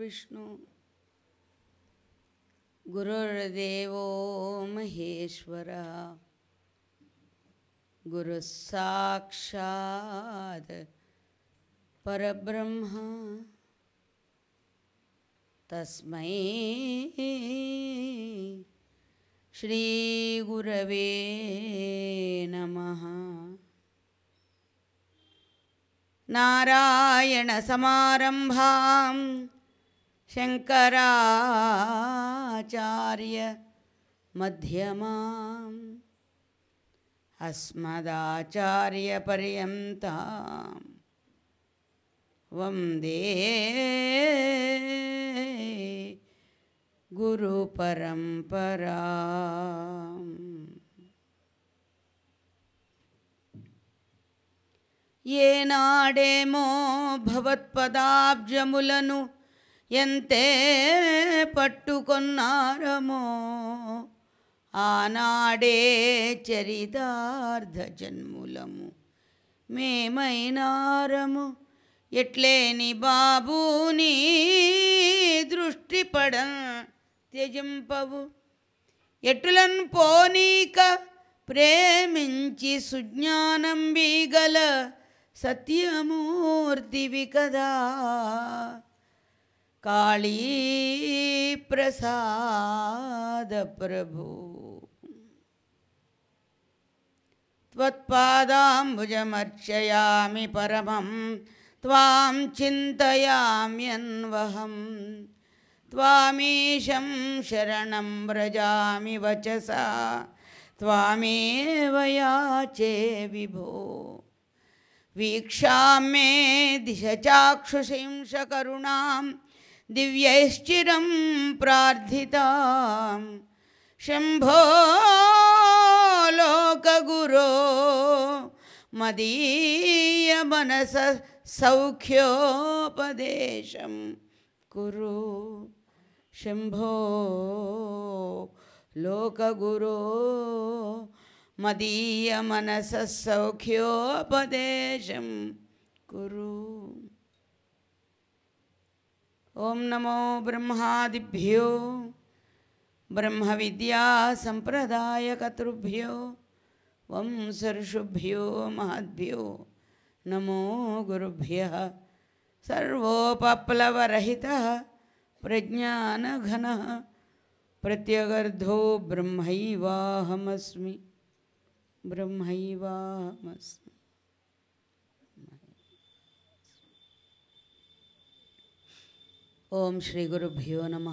गुरुर्विष्णु गुरुर्देवो महेश्वरः गुरुः साक्षात् परब्रह्म तस्मै श्रीगुरवे नमः नारायणसमारम्भां शङ्कराचार्य मध्यमाम् अस्मदाचार्यपर्यन्तां वन्दे गुरुपरम्पराम् ఏనాడేమో భవత్పదాబ్జములను ఎంతే పట్టుకొన్నారమో ఆనాడే చరితార్థ జన్ములము మేమైనారము ఎట్లేని బాబుని దృష్టి పడ త్యజింపవు ఎటులన్ పోనీక ప్రేమించి సుజ్ఞానం గల సత్యమూర్తివి కదా కాళీ ప్రసాద ప్రభు त्वत्पादाम्बुजमर्चयामि परमं त्वां चिन्तयाम्यन्वहं त्वामीशं शरणं व्रजामि वचसा त्वामेव याचे विभो वीक्षां मे दिश चाक्षुषिंशकरुणां दिव्यैश्चिरं प्रार्थितां शम्भो लोकगुरो मदीयमनस सौख्योपदेशं कुरु शम्भो लोकगुरो मदीयमनसः सौख्योपदेशं कुरु ॐ नमो ब्रह्मादिभ्यो ब्रह्मविद्यासम्प्रदायकतृभ्यो वंसर्षुभ्यो महद्भ्यो नमो गुरुभ्यः सर्वोपप्लवरहितः प्रज्ञानघनः प्रत्यगर्धो ब्रह्मैवाहमस्मि ब्रह्मैवाहमस्मि ఓం శ్రీ గురుభ్యో నమ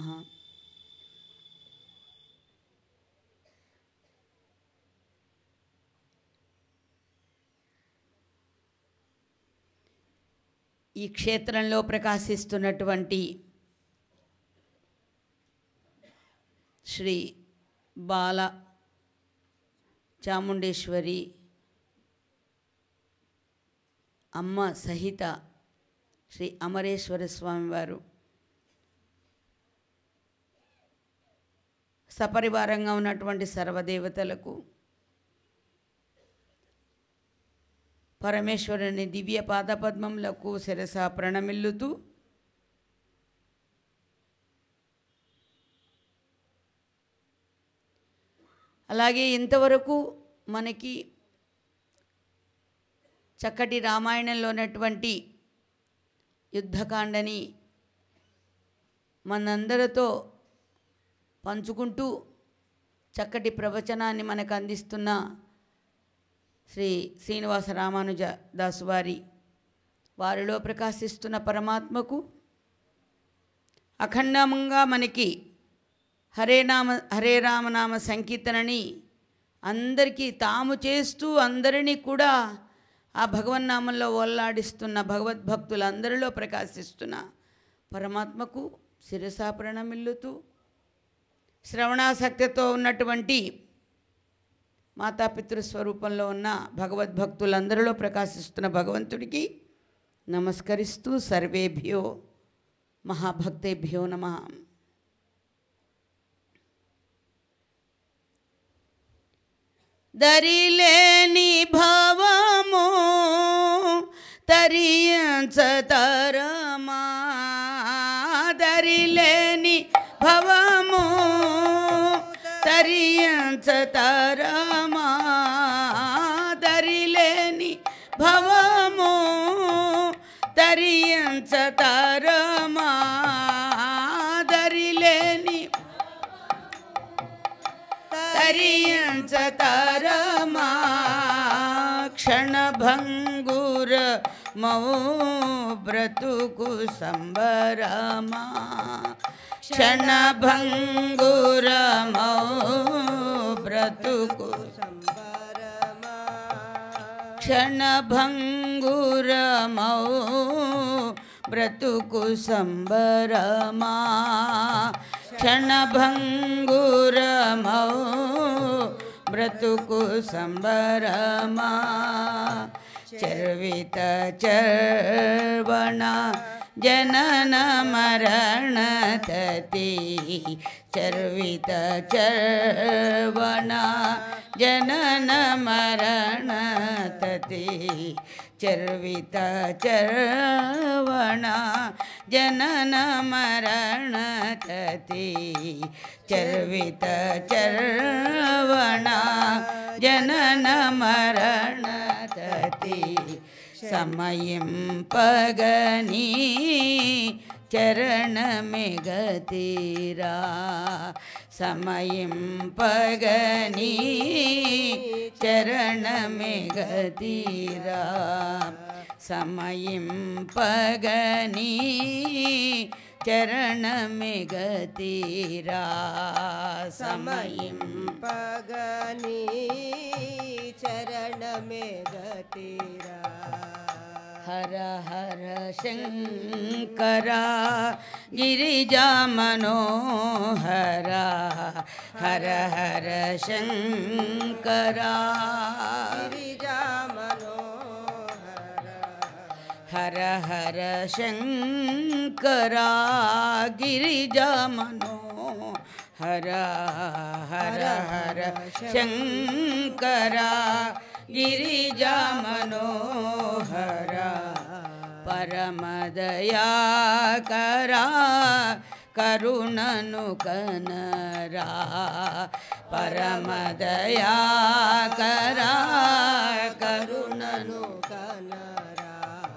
ఈ క్షేత్రంలో ప్రకాశిస్తున్నటువంటి శ్రీ బాల చాముండేశ్వరి అమ్మ సహిత శ్రీ అమరేశ్వర స్వామివారు సపరివారంగా ఉన్నటువంటి సర్వదేవతలకు పరమేశ్వరుని దివ్య పాదపద్మములకు శిరస ప్రణమిల్లుతూ అలాగే ఇంతవరకు మనకి చక్కటి రామాయణంలో ఉన్నటువంటి యుద్ధకాండని మనందరితో పంచుకుంటూ చక్కటి ప్రవచనాన్ని మనకు అందిస్తున్న శ్రీ శ్రీనివాస రామానుజ దాసు వారి వారిలో ప్రకాశిస్తున్న పరమాత్మకు అఖండంగా మనకి హరే నామ హరే రామనామ సంకీర్తనని అందరికీ తాము చేస్తూ అందరినీ కూడా ఆ భగవన్నామంలో ఓల్లాడిస్తున్న భగవద్భక్తులందరిలో ప్రకాశిస్తున్న పరమాత్మకు శిరసా ప్రణమిల్లుతూ శ్రవణాసక్తితో ఉన్నటువంటి మాతాపితృ స్వరూపంలో ఉన్న భగవద్భక్తులందరిలో ప్రకాశిస్తున్న భగవంతుడికి నమస్కరిస్తూ సర్వేభ్యో మహాభక్తేభ్యో నమ దరిలేని భవము తరించతరమా దరిలేని భవము తరియంచతరమా దరిలేని భవము తరియంచతరమా దరిలేని తరియంచతరమా క్షణభంగుర మౌ బ్రతుకు సంబరమా క్షణభంగుర మౌ బ్రతుకు క్షణభంగురమౌ బ్రతుకు సంబరమా క్షణభంగురమౌ బ్రతుకు సంబరమా చర్విత చర్వణ జనన మరణ తతి చర్విత చర్వణ జనన మరణ తతి చర్విత చర్వణ జనన మరణ తతి చర్విత చర్వణ జనన మరణ తతి సమయం పగని చరణమే గతిరా సమయం పగని చరణమే గతిరా సమయం పగని చరణమే గతిరా సమయం పగని చరణ మే గతిరా హర హర శంకరా గిరిజా మనోహర హర హర శంకరా గిరిజా మనోహర హర హర శంకరా గిరిజా మనో హర హర హర శంకరా గిరిజా మనోహర పరమదయాకరా కరుణను కనరా పరమదయాకరా కరుణను కనరా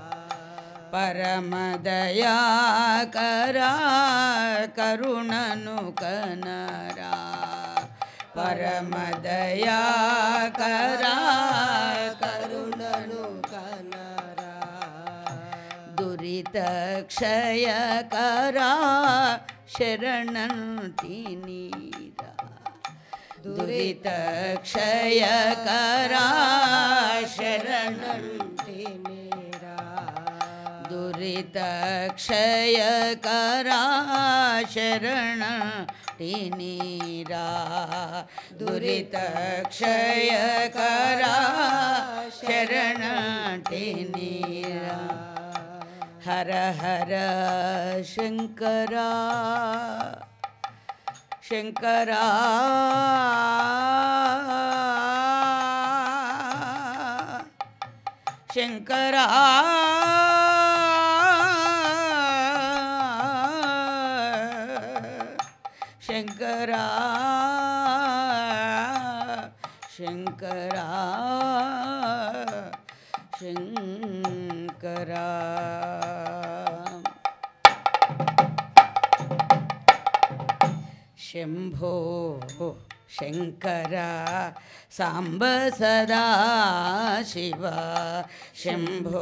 పరమదయాకరా కరుణను కనరా పరమదయాకరా కరుణను కనరా దురిత క్షయకరా శరణంటినీరా దురిత క్షయకరా శరణంటినీరా దురిత క్షయకరా శరణ టినీరా దురిత క్షయకరా శరణ టినీరా హర హర శంకరా శంకరా శంకరా శంకరా శంకరా శంకరా శంభో శంకర సాంబ సదా శివ శంభో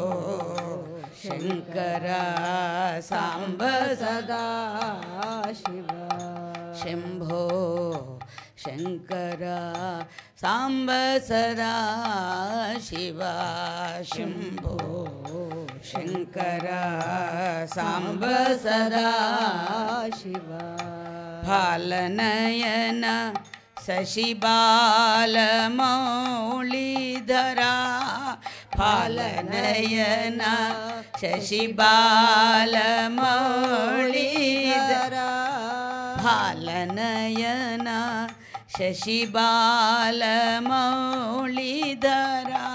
శంకర సాంబ సదా శివ శంభో శంకర సాంబ సదా శివ శంభో శంకర సాంబ సదా శివ फालनयन शशिबालमौलिधरा फालनयन शशिबालमौलिधरा फालनयन शशिबालमौलिधरा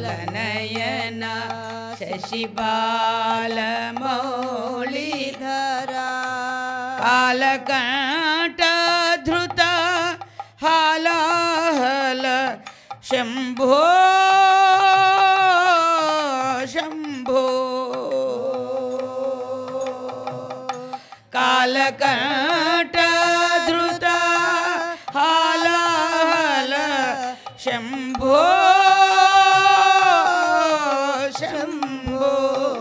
फालनयन शशिबालमौलिधरा कालकण्ठधृत हालाहल शम्भो शम्भो कालकण्ठधृत हालाहल शम्भो शम्भो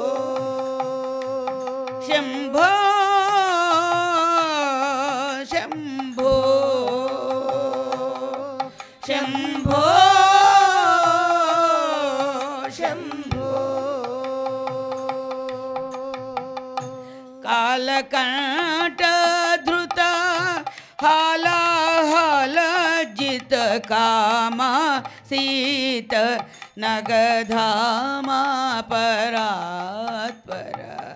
शम्भो शम्भो शम्भो शम्भो कालकण्ठधृत हालाहलजित कामा सीत नगधामा परात्पर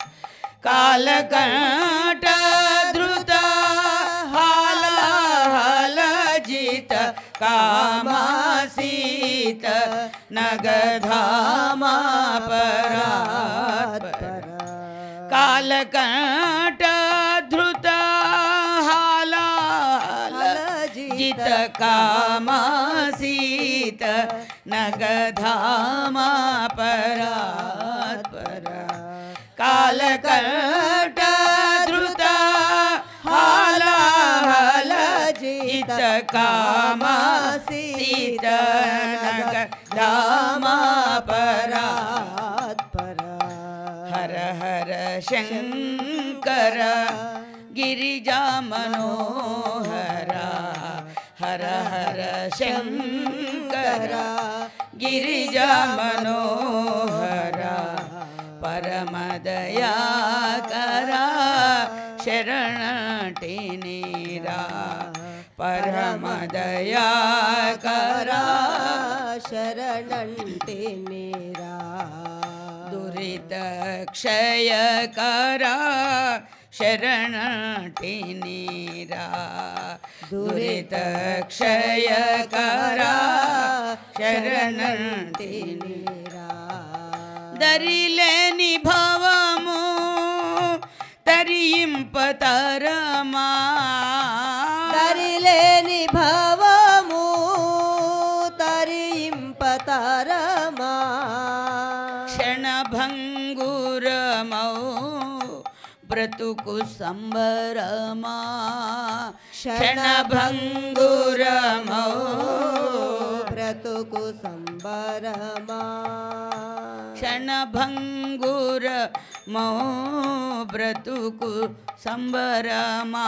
कालकण्ठधृत हालाहलजित कामासीत नगधामा परात्पर कालकण्ठधृत हालाहलजित कामासीत नगधामा परात्पर कालकण्ठधृत हालाहलजित कामासीत नगधामा परात्पर हर हर शङ्कर गिरिजा मनोहरा हर हर शङ्कर गिरिजा मनोहरा परमदयाकरा शरणटिनीरा परमदयाकरा శరణంటి మీరా दुरितक्षयकरा शरणटिनीरा दुरितक्षयकरा शरणटिनी మీరా దరిలేని భవము తరింపతరమా తరిలేని భవము తరింపతరమా క్షణభంగురమౌ బ్రతుకు సంబరమా క్షణభంగురమౌ బ్రతుకు సంబరమా క్షణభంగుర మో బ్రతుకు సంబరమా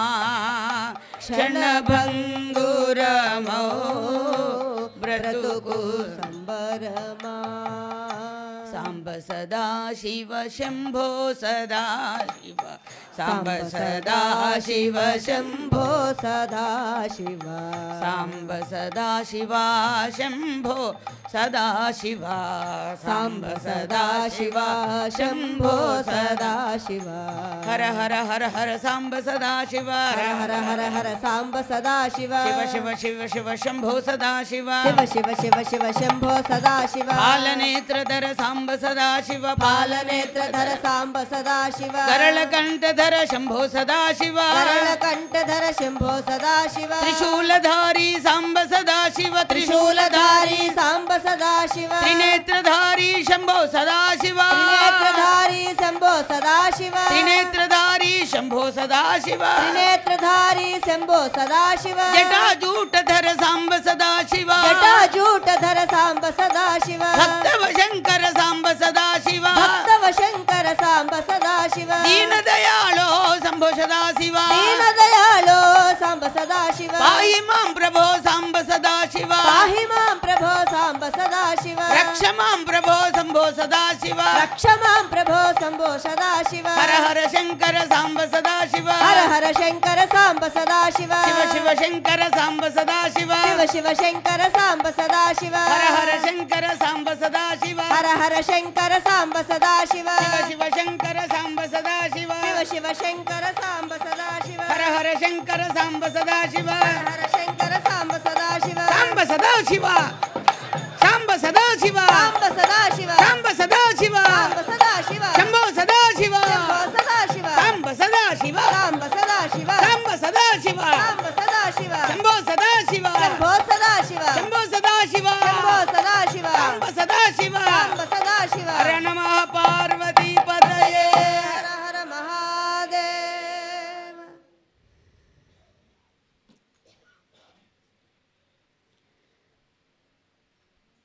క్షణభంగుర మో బ్రతుకు సంబరమా సాంబ సదా శివ శంభో సదా శివ సాంబ సదా శివ శంభో శంభో సదా శివ సాంబ సదా శివ శంభో సదా శివ సాంబ సదా శివ శంభో సదా శివ హర హర హర హర సాంబ సదా శివ హర హర హర హర సాంబ సదా శివ శివ శివ శివ శివ శంభో సదా శివ శివ శివ శివ శివ శంభో సదా శివ పాలనేత్రధర సాంబ సదా శివ పాలనేత్రధర సాంబ సదా శివ కరళకంఠధర శంభో సదా శివ కరళ కంఠధర శంభో సదా శివ త్రిశూలధారి సాంబ సదా శివ త్రిశూలధారి సాంబ సదా శివ త్రినేత్రధారి శంభో సదా శివ త్రినేత్రధారి శంభో సదా శివ త్రినేత్రధారి శంభో సదా శివ త్రినేత్రధారి శంభో సదా శివ జటాజూటధర సాంబ సదా శివ జటాజూటధర సాంబ సదా శివ భక్తవ శంకర సాంబ సదా శివ భక్తవ శంకర సాంబ సదా శివ దీన దయాళో శంభో సదా శివ దీన దయాళో సాంబ సదా శివ పాహి మాం ప్రభో సాంబ సదా శివ పాహి మాం ప్రభో సాంబ సదా శివ రక్ష మాం ప్రభో శంభో సదా శివ రక్ష మాం ప్రభో శంభో సదా శివ హర హర శంకర సాంబ సదా శివ హర హర శంకర సాంబ సదా శివ శివ శివ శంకర సాంబ సదా శివ శివ శివ శంకర సాంబ సదా శివ హర హర శంకర సాంబ సదా శివ హర హర శంకర సాంబ సదా శివ శివ శివ శంకర సాంబ సదా శివ శివ శివ శంకర సాంబ సదా శివ హర హర శంకర సాంబ సదా శివ హర శంకర సాంబ సదా శివ సాంబ సదా శివ సాంబ సదా శివ సాంబ సదా శివ సాంబ సదా శివ సాంబ సదా శివ శంభో సదా శివ శంభో సదా శివ సాంబ సదా శివ సాంబ సదా శివ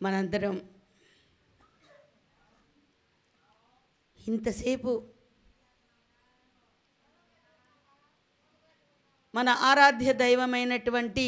మనందరం ఇంతసేపు మన ఆరాధ్య దైవమైనటువంటి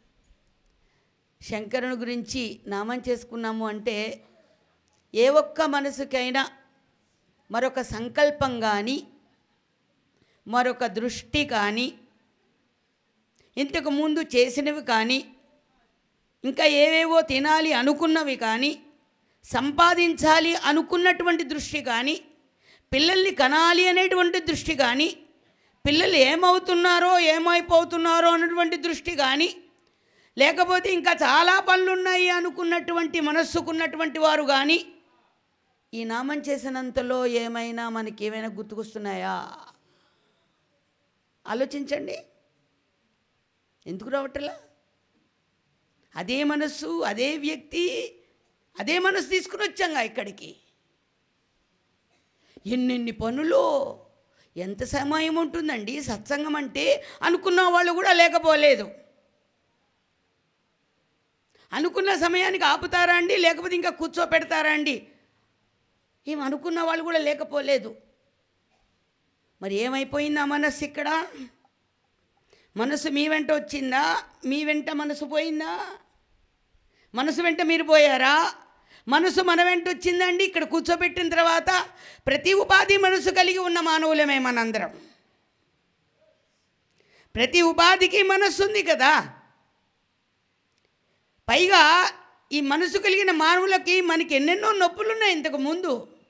శంకరుని గురించి నామం చేసుకున్నాము అంటే ఏ ఒక్క మనసుకైనా మరొక సంకల్పం కానీ మరొక దృష్టి కానీ ఇంతకు ముందు చేసినవి కానీ ఇంకా ఏవేవో తినాలి అనుకున్నవి కానీ సంపాదించాలి అనుకున్నటువంటి దృష్టి కానీ పిల్లల్ని కనాలి అనేటువంటి దృష్టి కానీ పిల్లలు ఏమవుతున్నారో ఏమైపోతున్నారో అన్నటువంటి దృష్టి కానీ లేకపోతే ఇంకా చాలా పనులు ఉన్నాయి అనుకున్నటువంటి మనస్సుకున్నటువంటి వారు కానీ ఈ నామం చేసినంతలో ఏమైనా మనకి ఏమైనా గుర్తుకొస్తున్నాయా ఆలోచించండి ఎందుకు రావట్లా అదే మనస్సు అదే వ్యక్తి అదే మనసు తీసుకుని వచ్చాంగా ఇక్కడికి ఎన్నెన్ని పనులు ఎంత సమయం ఉంటుందండి సత్సంగం అంటే అనుకున్న వాళ్ళు కూడా లేకపోలేదు అనుకున్న సమయానికి ఆపుతారా అండి లేకపోతే ఇంకా కూర్చోపెడతారా అండి ఏం అనుకున్న వాళ్ళు కూడా లేకపోలేదు మరి ఏమైపోయింది ఆ మనస్సు ఇక్కడ మనసు మీ వెంట వచ్చిందా మీ వెంట మనసు పోయిందా మనసు వెంట మీరు పోయారా మనసు మన వెంట వచ్చిందండి ఇక్కడ కూర్చోబెట్టిన తర్వాత ప్రతి ఉపాధి మనసు కలిగి ఉన్న మానవులమే మనందరం ప్రతి ఉపాధికి మనస్సు ఉంది కదా పైగా ఈ మనసు కలిగిన మానవులకి మనకి ఎన్నెన్నో నొప్పులు ఉన్నాయి ఇంతకు ముందు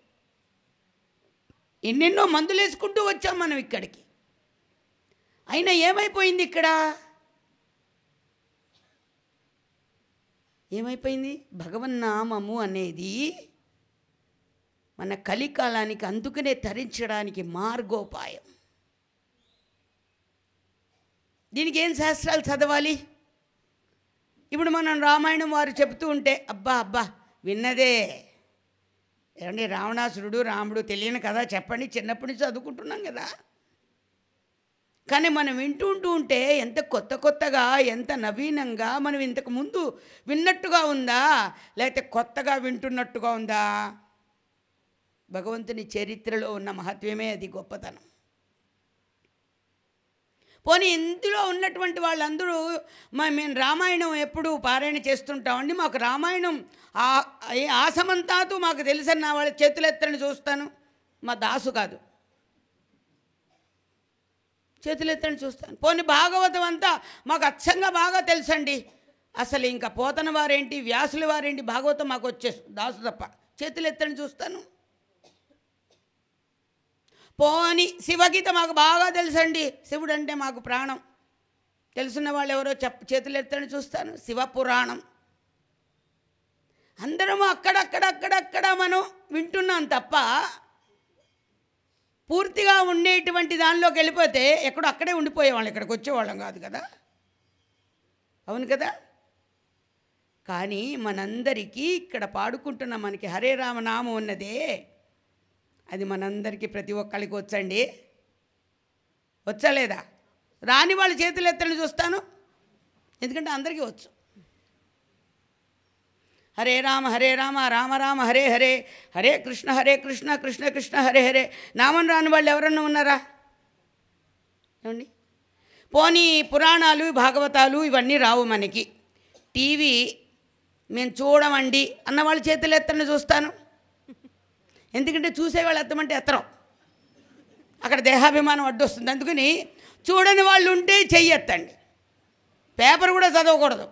ఎన్నెన్నో మందులు వేసుకుంటూ వచ్చాం మనం ఇక్కడికి అయినా ఏమైపోయింది ఇక్కడ ఏమైపోయింది భగవన్నామము అనేది మన కలికాలానికి అందుకనే తరించడానికి మార్గోపాయం దీనికి ఏం శాస్త్రాలు చదవాలి ఇప్పుడు మనం రామాయణం వారు చెబుతూ ఉంటే అబ్బా అబ్బా విన్నదే ఏమండి రావణాసురుడు రాముడు తెలియని కదా చెప్పండి చిన్నప్పటి నుంచి చదువుకుంటున్నాం కదా కానీ మనం వింటుంటూ ఉంటే ఎంత కొత్త కొత్తగా ఎంత నవీనంగా మనం ఇంతకు ముందు విన్నట్టుగా ఉందా లేకపోతే కొత్తగా వింటున్నట్టుగా ఉందా భగవంతుని చరిత్రలో ఉన్న మహత్వమే అది గొప్పతనం పోనీ ఇందులో ఉన్నటువంటి వాళ్ళందరూ మ- మేము రామాయణం ఎప్పుడు పారాయణ చేస్తుంటామండి మాకు రామాయణం ఆ ఏ ఆసమంతాతు మాకు తెలుసని నా వాళ్ళ చేతులెత్తని చూస్తాను మా దాసు కాదు చేతులెత్తని చూస్తాను పోనీ భాగవతం అంతా మాకు అచ్చంగా బాగా తెలుసండి అసలు ఇంకా పోతన వారేంటి వ్యాసుల వారేంటి భాగవతం మాకు వచ్చేసి దాసు తప్ప చేతులెత్తని చూస్తాను పోని శివగీత మాకు బాగా తెలుసండి శివుడు అంటే మాకు ప్రాణం తెలుసున్న వాళ్ళు ఎవరో చెప్ చేతులు ఎత్తని చూస్తాను శివ పురాణం అందరము అక్కడక్కడక్కడక్కడ మనం వింటున్నాం తప్ప పూర్తిగా ఉండేటువంటి దానిలోకి వెళ్ళిపోతే ఎక్కడో అక్కడే ఉండిపోయేవాళ్ళం ఇక్కడికి వచ్చేవాళ్ళం కాదు కదా అవును కదా కానీ మనందరికీ ఇక్కడ పాడుకుంటున్న మనకి హరే రామనామం ఉన్నదే అది మనందరికీ ప్రతి ఒక్కరికి వచ్చండి వచ్చా లేదా రాని వాళ్ళ చేతులు ఎత్తని చూస్తాను ఎందుకంటే అందరికీ వచ్చు హరే రామ హరే రామ రామ రామ హరే హరే హరే కృష్ణ హరే కృష్ణ కృష్ణ కృష్ణ హరే హరే నామం రాని వాళ్ళు ఎవరన్నా ఉన్నారా ఏమండి పోనీ పురాణాలు భాగవతాలు ఇవన్నీ రావు మనకి టీవీ మేము చూడమండి అన్న వాళ్ళ చేతులు ఎత్తని చూస్తాను ఎందుకంటే చూసేవాళ్ళు ఎత్తమంటే ఎత్తరం అక్కడ దేహాభిమానం అడ్డొస్తుంది అందుకని చూడని వాళ్ళు ఉంటే చెయ్యి ఎత్తండి పేపర్ కూడా చదవకూడదు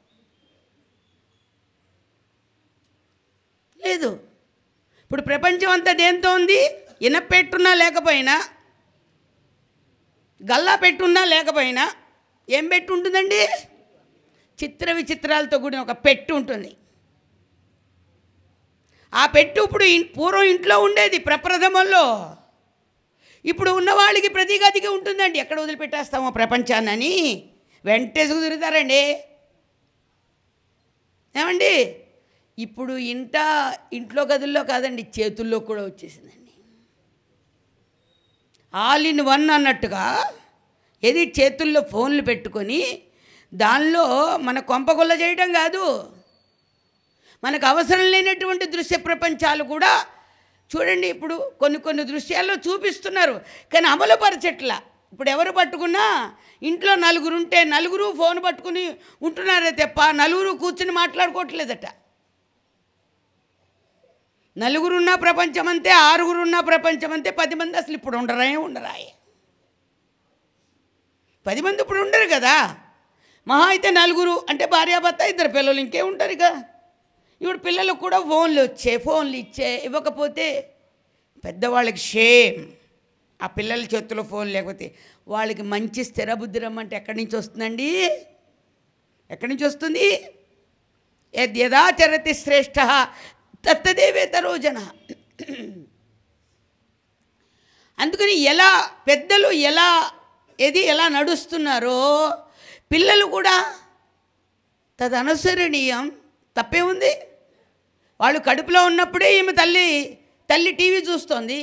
లేదు ఇప్పుడు ప్రపంచం అంతా దేంతో ఉంది ఇనపెట్టున్నా లేకపోయినా గల్లా పెట్టున్నా లేకపోయినా ఏం పెట్టి ఉంటుందండి చిత్ర విచిత్రాలతో కూడిన ఒక పెట్టు ఉంటుంది ఆ పెట్టు ఇప్పుడు ఇన్- పూర్వం ఇంట్లో ఉండేది ప్రప్రథమంలో ఇప్పుడు ఉన్న వాళ్ళకి ప్రతి గదికి ఉంటుందండి ఎక్కడ వదిలిపెట్టేస్తామో ప్రపంచాన్నని వెంటేసుకు తిరుగుతారండి ఏమండి ఇప్పుడు ఇంట ఇంట్లో గదుల్లో కాదండి చేతుల్లో కూడా వచ్చేసిందండి ఆల్ ఇన్ వన్ అన్నట్టుగా ఏది చేతుల్లో ఫోన్లు పెట్టుకొని దానిలో మన కొంపగొల్ల చేయడం కాదు మనకు అవసరం లేనటువంటి దృశ్య ప్రపంచాలు కూడా చూడండి ఇప్పుడు కొన్ని కొన్ని దృశ్యాల్లో చూపిస్తున్నారు కానీ అమలుపరచట్లా ఇప్పుడు ఎవరు పట్టుకున్నా ఇంట్లో నలుగురు ఉంటే నలుగురు ఫోన్ పట్టుకుని ఉంటున్నారే తప్ప నలుగురు కూర్చుని మాట్లాడుకోవట్లేదట నలుగురున్న ప్రపంచం అంతే ఆరుగురున్న ప్రపంచం అంతే పది మంది అసలు ఇప్పుడు ఉండరే ఉండరాయే పది మంది ఇప్పుడు ఉండరు కదా మహా అయితే నలుగురు అంటే భార్యాభర్త ఇద్దరు పిల్లలు ఇంకే ఉంటారు ఇక ఇప్పుడు పిల్లలకు కూడా ఫోన్లు వచ్చే ఫోన్లు ఇచ్చే ఇవ్వకపోతే పెద్దవాళ్ళకి షేమ్ ఆ పిల్లల చేతిలో ఫోన్ లేకపోతే వాళ్ళకి మంచి స్థిర బుద్ధి రమ్మంటే ఎక్కడి నుంచి వస్తుందండి ఎక్కడి నుంచి వస్తుంది యద్ యదాచరతి శ్రేష్ఠ తత్తదేవేతరో జన అందుకని ఎలా పెద్దలు ఎలా ఏది ఎలా నడుస్తున్నారో పిల్లలు కూడా తదనుసరణీయం తప్పే ఉంది వాళ్ళు కడుపులో ఉన్నప్పుడే ఈమె తల్లి తల్లి టీవీ చూస్తోంది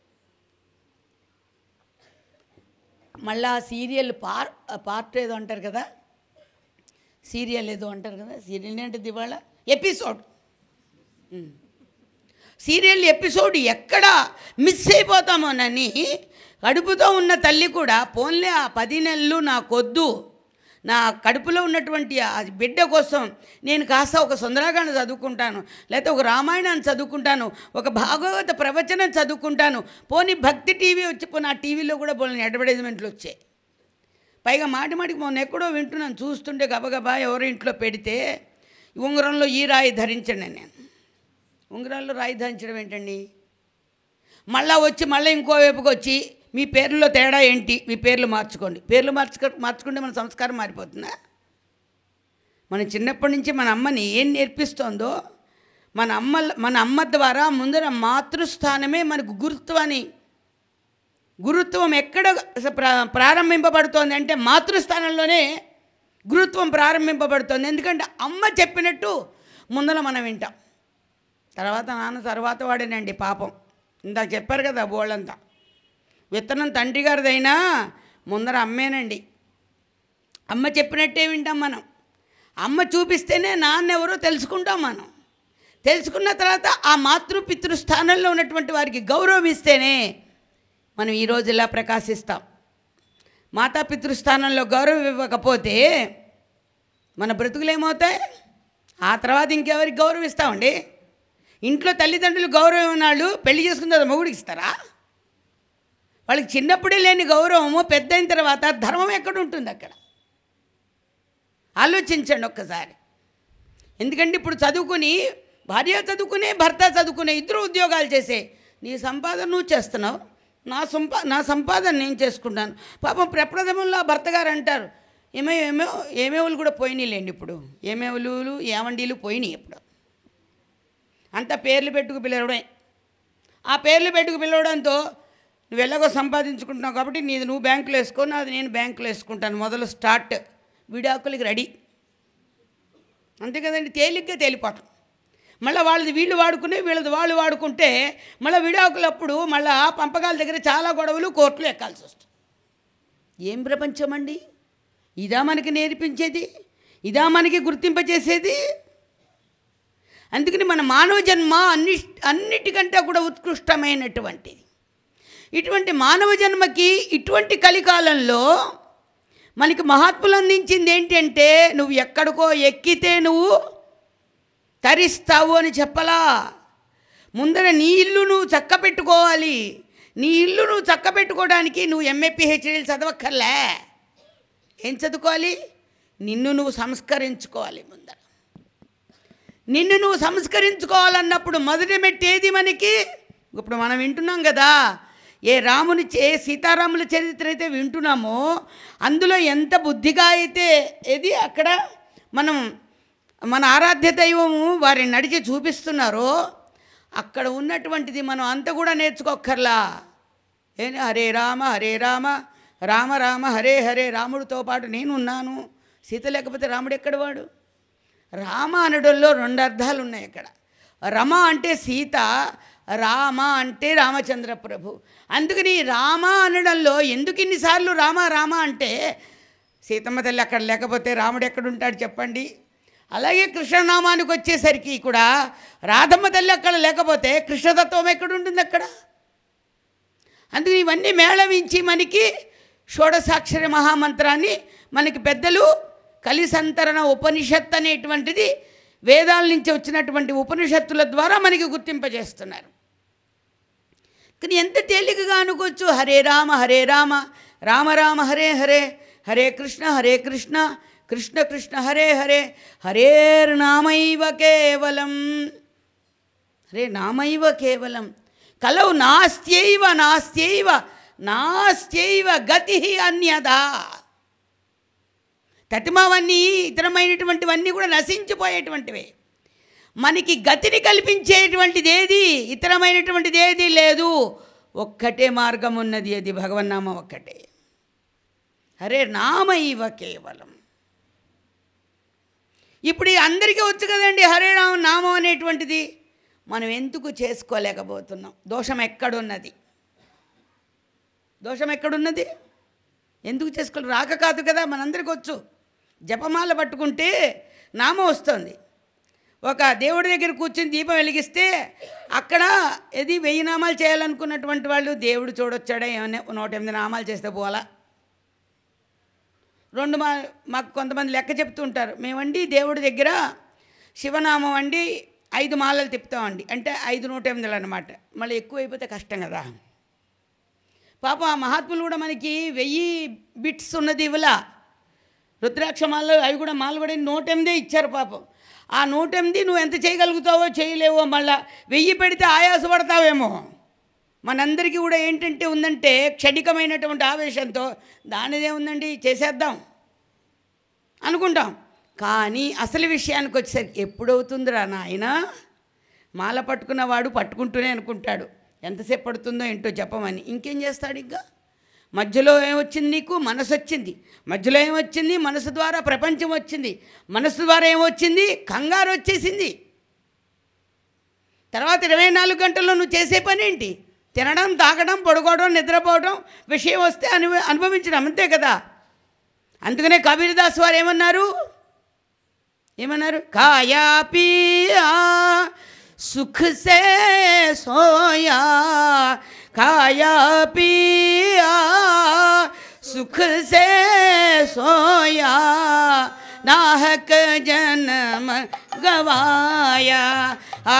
మళ్ళా సీరియల్ పార్ పార్ట్ ఏదో అంటారు కదా సీరియల్ ఏదో అంటారు కదా సీరియల్ ఏంటిది ఇవాళ ఎపిసోడ్ ఉమ్. సీరియల్ ఎపిసోడ్ ఎక్కడ మిస్ అయిపోతామోనని కడుపుతో ఉన్న తల్లి కూడా పోన్లే ఆ పది నెలలు నాకొద్దు నా కడుపులో ఉన్నటువంటి ఆ బిడ్డ కోసం నేను కాస్త ఒక సుందరాకాండ చదువుకుంటాను లేకపోతే ఒక రామాయణాన్ని చదువుకుంటాను ఒక భాగవత ప్రవచనం చదువుకుంటాను పోనీ భక్తి టీవీ వచ్చి పోనీ ఆ టీవీలో కూడా పోనీ అడ్వర్టైజ్మెంట్లు వచ్చాయి పైగా మాటి మాటికి మొన్న ఎక్కడో వింటున్నాను చూస్తుంటే గబగబా ఎవరో ఇంట్లో పెడితే ఉంగరంలో ఈ రాయి ధరించండి అని నేను ఉంగరాల్లో రాయి ధరించడం ఏంటండి మళ్ళా వచ్చి మళ్ళీ ఇంకో వైపుకి వచ్చి మీ పేర్లలో తేడా ఏంటి మీ పేర్లు మార్చుకోండి పేర్లు మార్చుకో మార్చుకుంటే మన సంస్కారం మారిపోతుందా మన చిన్నప్పటి నుంచి మన అమ్మని ఏం నేర్పిస్తోందో మన అమ్మ మన అమ్మ ద్వారా ముందర మాతృస్థానమే మనకు గురుత్వాన్ని గురుత్వం ఎక్కడ ప్రా- ప్రారంభింపబడుతోంది అంటే మాతృస్థానంలోనే గురుత్వం ప్రారంభింపబడుతోంది ఎందుకంటే అమ్మ చెప్పినట్టు ముందర మనం వింటాం తర్వాత నాన్న తర్వాత వాడేనండి పాపం ఇందాక చెప్పారు కదా బోళ్ళంతా విత్తనం తండ్రి గారిదైనా ముందర అమ్మేనండి అమ్మ చెప్పినట్టే వింటాం మనం అమ్మ చూపిస్తేనే నాన్న ఎవరో తెలుసుకుంటాం మనం తెలుసుకున్న తర్వాత ఆ మాతృ పితృ స్థానంలో ఉన్నటువంటి వారికి గౌరవం ఇస్తేనే మనం ఈరోజు ఇలా ప్రకాశిస్తాం మాతాపితృ స్థానంలో గౌరవం ఇవ్వకపోతే మన బ్రతుకులు ఏమవుతాయి ఆ తర్వాత ఇంకెవరికి గౌరవం ఇస్తామండి ఇంట్లో తల్లిదండ్రులు గౌరవం ఉన్నాళ్ళు పెళ్లి చేసుకున్న తర్వాత మొగుడికి ఇస్తారా వాళ్ళకి చిన్నప్పుడే లేని గౌరవము పెద్ద అయిన తర్వాత ధర్మం ఎక్కడ ఉంటుంది అక్కడ ఆలోచించండి ఒక్కసారి ఎందుకంటే ఇప్పుడు చదువుకుని భార్య చదువుకునే భర్త చదువుకునే ఇద్దరు ఉద్యోగాలు చేసే నీ సంపాదన నువ్వు చేస్తున్నావు నా సంపా నా సంపాదన నేను చేసుకుంటాను పాపం ప్రప్రథమంలో ఆ భర్త గారు అంటారు ఏమో ఏమో ఏమేవులు కూడా పోయినాయిలేండి ఇప్పుడు ఏమేవులు ఏమండీలు పోయినాయి ఇప్పుడు అంత పేర్లు పెట్టుకు పిలవడమే ఆ పేర్లు పెట్టుకు పిలవడంతో నువ్వు ఎలాగో సంపాదించుకుంటున్నావు కాబట్టి నీది నువ్వు బ్యాంకులో వేసుకో నాది నేను బ్యాంకులో వేసుకుంటాను మొదలు స్టార్ట్ విడాకులకి రెడీ అంతే కదండి తేలిగ్గా తేలిపోవటం మళ్ళీ వాళ్ళది వీళ్ళు వాడుకునే వీళ్ళది వాళ్ళు వాడుకుంటే మళ్ళీ విడాకులప్పుడు మళ్ళీ పంపకాల దగ్గర చాలా గొడవలు కోర్టులు ఎక్కాల్సి వస్తుంది ఏం ప్రపంచం అండి ఇదా మనకి నేర్పించేది ఇదా మనకి గుర్తింపచేసేది అందుకని మన మానవ జన్మ అన్ని అన్నిటికంటే కూడా ఉత్కృష్టమైనటువంటిది ఇటువంటి మానవ జన్మకి ఇటువంటి కలికాలంలో మనకి మహాత్ములు అందించింది ఏంటంటే నువ్వు ఎక్కడికో ఎక్కితే నువ్వు తరిస్తావు అని చెప్పలా ముందర నీ ఇల్లు నువ్వు చక్క పెట్టుకోవాలి నీ ఇల్లు నువ్వు చక్క పెట్టుకోవడానికి నువ్వు ఎంఏ పిహెచ్డీలు చదవక్కర్లే ఏం చదువుకోవాలి నిన్ను నువ్వు సంస్కరించుకోవాలి ముందర నిన్ను నువ్వు సంస్కరించుకోవాలన్నప్పుడు మొదటి మెట్టి ఏది మనకి ఇప్పుడు మనం వింటున్నాం కదా ఏ రాముని చే సీతారాముల చరిత్ర అయితే వింటున్నామో అందులో ఎంత బుద్ధిగా అయితే ఏది అక్కడ మనం మన ఆరాధ్య దైవము వారిని నడిచి చూపిస్తున్నారో అక్కడ ఉన్నటువంటిది మనం అంత కూడా నేర్చుకోక్కర్లా ఏం హరే రామ హరే రామ రామ రామ హరే హరే రాముడితో పాటు నేను ఉన్నాను సీత లేకపోతే రాముడు ఎక్కడ వాడు రామ అనడంలో రెండు అర్థాలు ఉన్నాయి ఇక్కడ రమ అంటే సీత రామ అంటే రామచంద్ర ప్రభు అందుకని రామ అనడంలో ఎందుకు ఇన్నిసార్లు రామ రామ అంటే సీతమ్మ తల్లి అక్కడ లేకపోతే రాముడు ఎక్కడ ఉంటాడు చెప్పండి అలాగే కృష్ణనామానికి వచ్చేసరికి కూడా రాధమ్మ తల్లి అక్కడ లేకపోతే కృష్ణతత్వం ఎక్కడ ఉంటుంది అక్కడ అందుకని ఇవన్నీ మేళవించి మనకి షోడసాక్షరి మహామంత్రాన్ని మనకి పెద్దలు కలిసంతరణ ఉపనిషత్ అనేటువంటిది వేదాల నుంచి వచ్చినటువంటి ఉపనిషత్తుల ద్వారా మనకి గుర్తింపజేస్తున్నారు కానీ ఎంత తేలికగా అనుకోవచ్చు హరే రామ హరే రామ రామ రామ హరే హరే హరే కృష్ణ హరే కృష్ణ కృష్ణ కృష్ణ హరే హరే హరేర్నామైవ కేవలం హరే నామైవ కేవలం కలవు నాస్త్యైవ నాస్త్యైవ నాస్త్యైవ గతి అన్యదా తతిమావన్నీ ఇతరమైనటువంటివన్నీ కూడా నశించిపోయేటువంటివే మనకి గతిని కల్పించేటువంటిది ఏది ఇతరమైనటువంటిది ఏది లేదు ఒక్కటే మార్గం ఉన్నది అది భగవన్నామం ఒక్కటే హరే నామైవ కేవలం ఇప్పుడు ఈ అందరికీ వచ్చు కదండి హరే రామ నామం అనేటువంటిది మనం ఎందుకు చేసుకోలేకపోతున్నాం దోషం ఎక్కడున్నది దోషం ఎక్కడున్నది ఎందుకు చేసుకోవాలి రాక కాదు కదా మనందరికి వచ్చు జపమాల పట్టుకుంటే నామం వస్తుంది ఒక దేవుడి దగ్గర కూర్చొని దీపం వెలిగిస్తే అక్కడ ఇది వెయ్యి నామాలు చేయాలనుకున్నటువంటి వాళ్ళు దేవుడు చూడొచ్చాడా ఏమైనా నూట ఎనిమిది నామాలు చేస్తే పోలా రెండు మా మాకు కొంతమంది లెక్క చెప్తూ ఉంటారు మేమండి దేవుడి దగ్గర శివనామం అండి ఐదు మాలలు తిప్పుతామండి అంటే ఐదు నూట ఎనిమిదిలు అనమాట మళ్ళీ ఎక్కువ అయిపోతే కష్టం కదా పాపం ఆ మహాత్ములు కూడా మనకి వెయ్యి బిట్స్ ఉన్నది ఇవ్వలా రుద్రాక్ష మాలలు అవి కూడా మాల కూడా నూట ఎనిమిదే ఇచ్చారు పాపం ఆ నూట ఎనిమిది నువ్వు ఎంత చేయగలుగుతావో చేయలేవో మళ్ళా వెయ్యి పెడితే ఆయాసపడతావేమో మనందరికీ కూడా ఏంటంటే ఉందంటే క్షణికమైనటువంటి ఆవేశంతో దానిదే ఉందండి చేసేద్దాం అనుకుంటాం కానీ అసలు విషయానికి వచ్చేసరికి ఎప్పుడవుతుందిరా నాయన మాల పట్టుకున్నవాడు పట్టుకుంటూనే అనుకుంటాడు ఎంతసేపు పడుతుందో ఏంటో చెప్పమని ఇంకేం చేస్తాడు ఇంకా మధ్యలో ఏమొచ్చింది నీకు మనసు వచ్చింది మధ్యలో ఏమొచ్చింది మనసు ద్వారా ప్రపంచం వచ్చింది మనసు ద్వారా ఏమొచ్చింది కంగారు వచ్చేసింది తర్వాత ఇరవై నాలుగు గంటల్లో నువ్వు చేసే పని ఏంటి తినడం తాగడం పడుకోవడం నిద్రపోవడం విషయం వస్తే అనుభ అనుభవించడం అంతే కదా అందుకనే కబీర్దాస్ వారు ఏమన్నారు ఏమన్నారు కాయా పియా సుఖ్ సే సోయా కాయా పియా సుఖ్ సే సోయా नाहक जन्म गवाया आ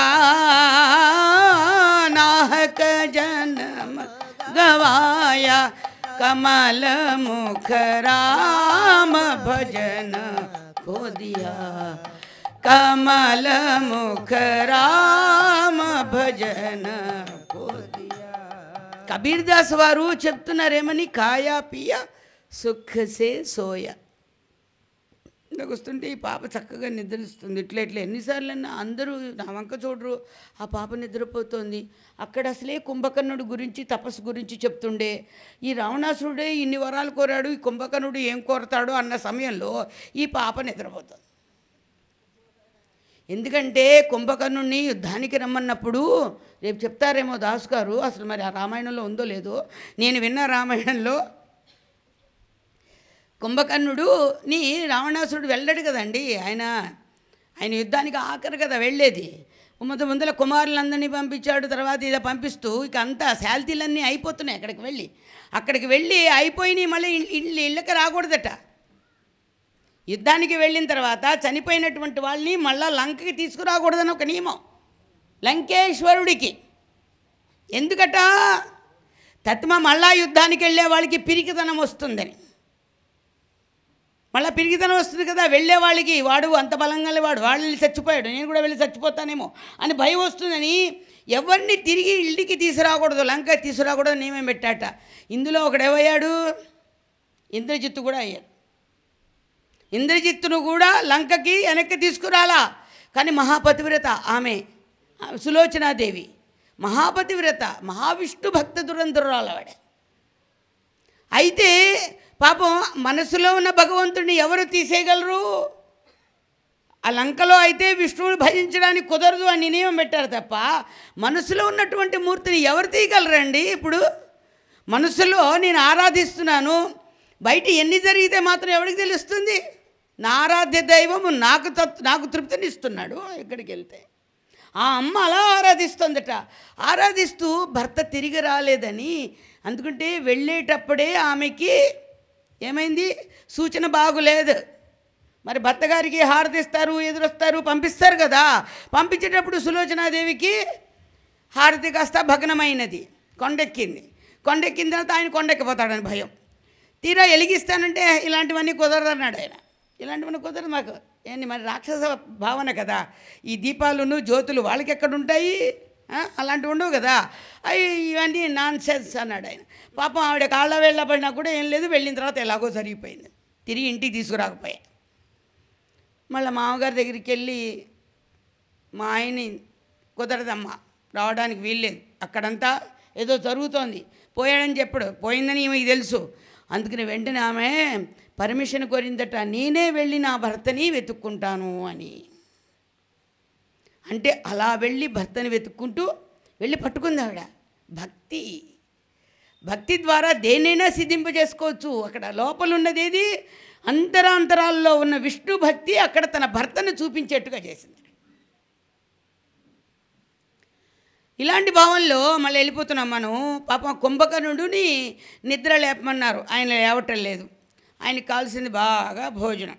नाहक जन्म गवाया कमल मुख राम भजन को दिया कमल मुख राम భజన को दिया కబీర్దాస్ వారు చెప్తున్నారేమని కాయా పియ సుఖ్ సే సోయా నాకు వస్తుంటే ఈ పాప చక్కగా నిద్రిస్తుంది ఇట్లా ఇట్లా ఎన్నిసార్లు అన్నా అందరూ నా వంక చూడరు ఆ పాప నిద్రపోతుంది అక్కడ అసలే కుంభకర్ణుడు గురించి తపస్సు గురించి చెప్తుండే ఈ రావణాసురుడే ఇన్ని వరాలు కోరాడు ఈ కుంభకర్ణుడు ఏం కోరతాడు అన్న సమయంలో ఈ పాప నిద్రపోతుంది ఎందుకంటే కుంభకర్ణుడిని యుద్ధానికి రమ్మన్నప్పుడు రేపు చెప్తారేమో దాస్ గారు అసలు మరి ఆ రామాయణంలో ఉందో లేదో నేను విన్న రామాయణంలో కుంభకర్ణుడు నీ రావణాసురుడు వెళ్ళాడు కదండి ఆయన ఆయన యుద్ధానికి ఆఖరి కదా వెళ్ళేది ముందు ముందర కుమారులందరినీ పంపించాడు తర్వాత ఇదే పంపిస్తూ ఇక అంతా శాల్తీలన్నీ అయిపోతున్నాయి అక్కడికి వెళ్ళి అక్కడికి వెళ్ళి అయిపోయినాయి మళ్ళీ ఇల్లు ఇళ్ళకి రాకూడదట యుద్ధానికి వెళ్ళిన తర్వాత చనిపోయినటువంటి వాళ్ళని మళ్ళా లంకకి తీసుకురాకూడదని ఒక నియమం లంకేశ్వరుడికి ఎందుకట తత్మ మళ్ళా యుద్ధానికి వెళ్ళే వాళ్ళకి పిరికితనం వస్తుందని మళ్ళీ పిరిగితనం వస్తుంది కదా వెళ్ళే వాళ్ళకి వాడు అంత బలంగా వాడు వాళ్ళు వెళ్ళి చచ్చిపోయాడు నేను కూడా వెళ్ళి చచ్చిపోతానేమో అని భయం వస్తుందని ఎవరిని తిరిగి ఇంటికి తీసుకురాకూడదు లంక తీసుకురాకూడదు నియమం పెట్టాట ఇందులో ఒకడేమయ్యాడు ఇంద్రజిత్తు కూడా అయ్యాడు ఇంద్రజిత్తును కూడా లంకకి వెనక్కి తీసుకురాలా కానీ మహాపతివ్రత ఆమె సులోచనాదేవి మహాపతివ్రత మహావిష్ణు భక్త దురంధురాలవాడే అయితే పాపం మనసులో ఉన్న భగవంతుడిని ఎవరు తీసేయగలరు ఆ లంకలో అయితే విష్ణువుని భజించడానికి కుదరదు అని నియమం పెట్టారు తప్ప మనసులో ఉన్నటువంటి మూర్తిని ఎవరు తీయగలరండి ఇప్పుడు మనసులో నేను ఆరాధిస్తున్నాను బయట ఎన్ని జరిగితే మాత్రం ఎవరికి తెలుస్తుంది నా ఆరాధ్య దైవము నాకు తత్ నాకు తృప్తినిస్తున్నాడు ఎక్కడికి వెళ్తే ఆ అమ్మ అలా ఆరాధిస్తుందట ఆరాధిస్తూ భర్త తిరిగి రాలేదని అందుకంటే వెళ్ళేటప్పుడే ఆమెకి ఏమైంది సూచన బాగులేదు మరి భర్త గారికి హారతిస్తారు ఎదురొస్తారు పంపిస్తారు కదా పంపించేటప్పుడు సులోచనాదేవికి హారతి కాస్త భగ్నమైనది కొండెక్కింది కొండెక్కిన తర్వాత ఆయన కొండెక్కిపోతాడని భయం తీరా ఎలిగిస్తానంటే ఇలాంటివన్నీ కుదరదన్నాడు ఆయన ఇలాంటివన్నీ కుదరదు మాకు ఏంటి మరి రాక్షస భావన కదా ఈ దీపాలును జ్యోతులు వాళ్ళకి ఎక్కడ ఉంటాయి ఆ? అలాంటివి ఉండవు కదా అవి ఇవన్నీ నాన్ సెన్స్ అన్నాడు ఆయన పాపం ఆవిడ కాళ్ళ వెళ్ళబడినా కూడా ఏం లేదు వెళ్ళిన తర్వాత ఎలాగో జరిగిపోయింది తిరిగి ఇంటికి తీసుకురాకపోయా మళ్ళీ మామగారి దగ్గరికి వెళ్ళి మా ఆయన్ని కుదరదమ్మా రావడానికి వీల్లేదు అక్కడంతా ఏదో జరుగుతోంది పోయాడని చెప్పడు పోయిందని ఈమెకి తెలుసు అందుకని వెంటనే ఆమె పర్మిషన్ కోరిందట నేనే వెళ్ళి నా భర్తని వెతుక్కుంటాను అని అంటే అలా వెళ్ళి భర్తని వెతుక్కుంటూ వెళ్ళి పట్టుకుంది ఆవిడ భక్తి భక్తి ద్వారా దేన్నైనా సిద్ధింపజేసుకోవచ్చు అక్కడ లోపల ఉన్నది ఏది అంతరాంతరాల్లో ఉన్న విష్ణు భక్తి అక్కడ తన భర్తను చూపించేట్టుగా చేసింది ఇలాంటి భావంలో మళ్ళీ వెళ్ళిపోతున్నాం మనం పాపం కుంభకర్ణుడిని నిద్ర లేపమన్నారు ఆయన లేవటం లేదు ఆయనకి కావాల్సింది బాగా భోజనం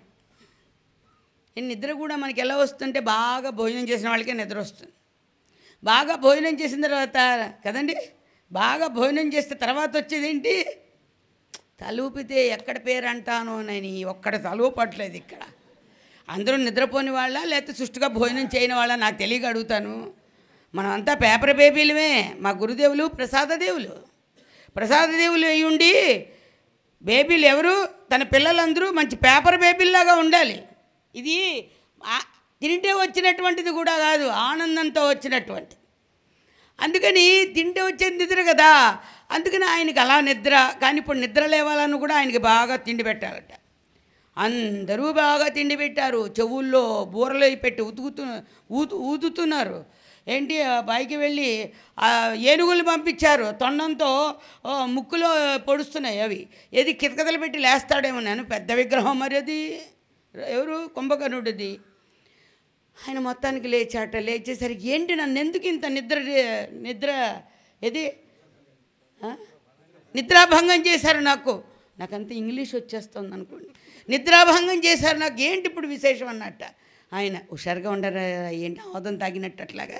ఈ నిద్ర కూడా మనకి ఎలా వస్తుంటే బాగా భోజనం చేసిన వాళ్ళకే నిద్ర వస్తుంది బాగా భోజనం చేసిన తర్వాత కదండి బాగా భోజనం చేస్తే తర్వాత వచ్చేది ఏంటి తలూపితే ఎక్కడ పేరు అంటాను నేను ఒక్కడ తలూపట్లేదు ఇక్కడ అందరూ నిద్రపోని వాళ్ళ లేకపోతే సుష్టిగా భోజనం చేయని వాళ్ళ నాకు తెలియక అడుగుతాను మనమంతా పేపర్ బేబీలమే మా గురుదేవులు ప్రసాదదేవులు ప్రసాదదేవులు అయి ఉండి బేబీలు ఎవరు తన పిల్లలందరూ మంచి పేపర్ బేబీల్లాగా ఉండాలి ఇది ఆ- తింటే వచ్చినటువంటిది కూడా కాదు ఆనందంతో వచ్చినటువంటి అందుకని తింటే వచ్చేది నిద్ర కదా అందుకని ఆయనకి అలా నిద్ర కానీ ఇప్పుడు నిద్ర లేవాలని కూడా ఆయనకి బాగా తిండి పెట్టాలట అందరూ బాగా తిండి పెట్టారు చెవుల్లో బూరలు పెట్టి ఉతుకుతు ఊతు ఊదుతున్నారు ఏంటి ఆ పైకి వెళ్ళి ఆ ఏనుగులు పంపించారు తొండంతో ఓ, ముక్కులో పొడుస్తున్నాయి అవి ఏది కితకతలు పెట్టి లేస్తాడేమో నేను పెద్ద విగ్రహం మరి అది ఎవరు కుంభకర్ణుడిది ఆయన మొత్తానికి లేచాట లేచేసరికి ఏంటి నన్ను ఎందుకు ఇంత నిద్ర నిద్ర ఏది ఆ? నిద్రాభంగం చేశారు నాకు నాకంత ఇంగ్లీష్ వచ్చేస్తుంది అనుకోండి నిద్రాభంగం చేశారు నాకు ఏంటి ఇప్పుడు విశేషం అన్నట్ట ఆయన హుషారుగా ఉండరా ఏంటి ఆవదం తాగినట్టు అట్లాగా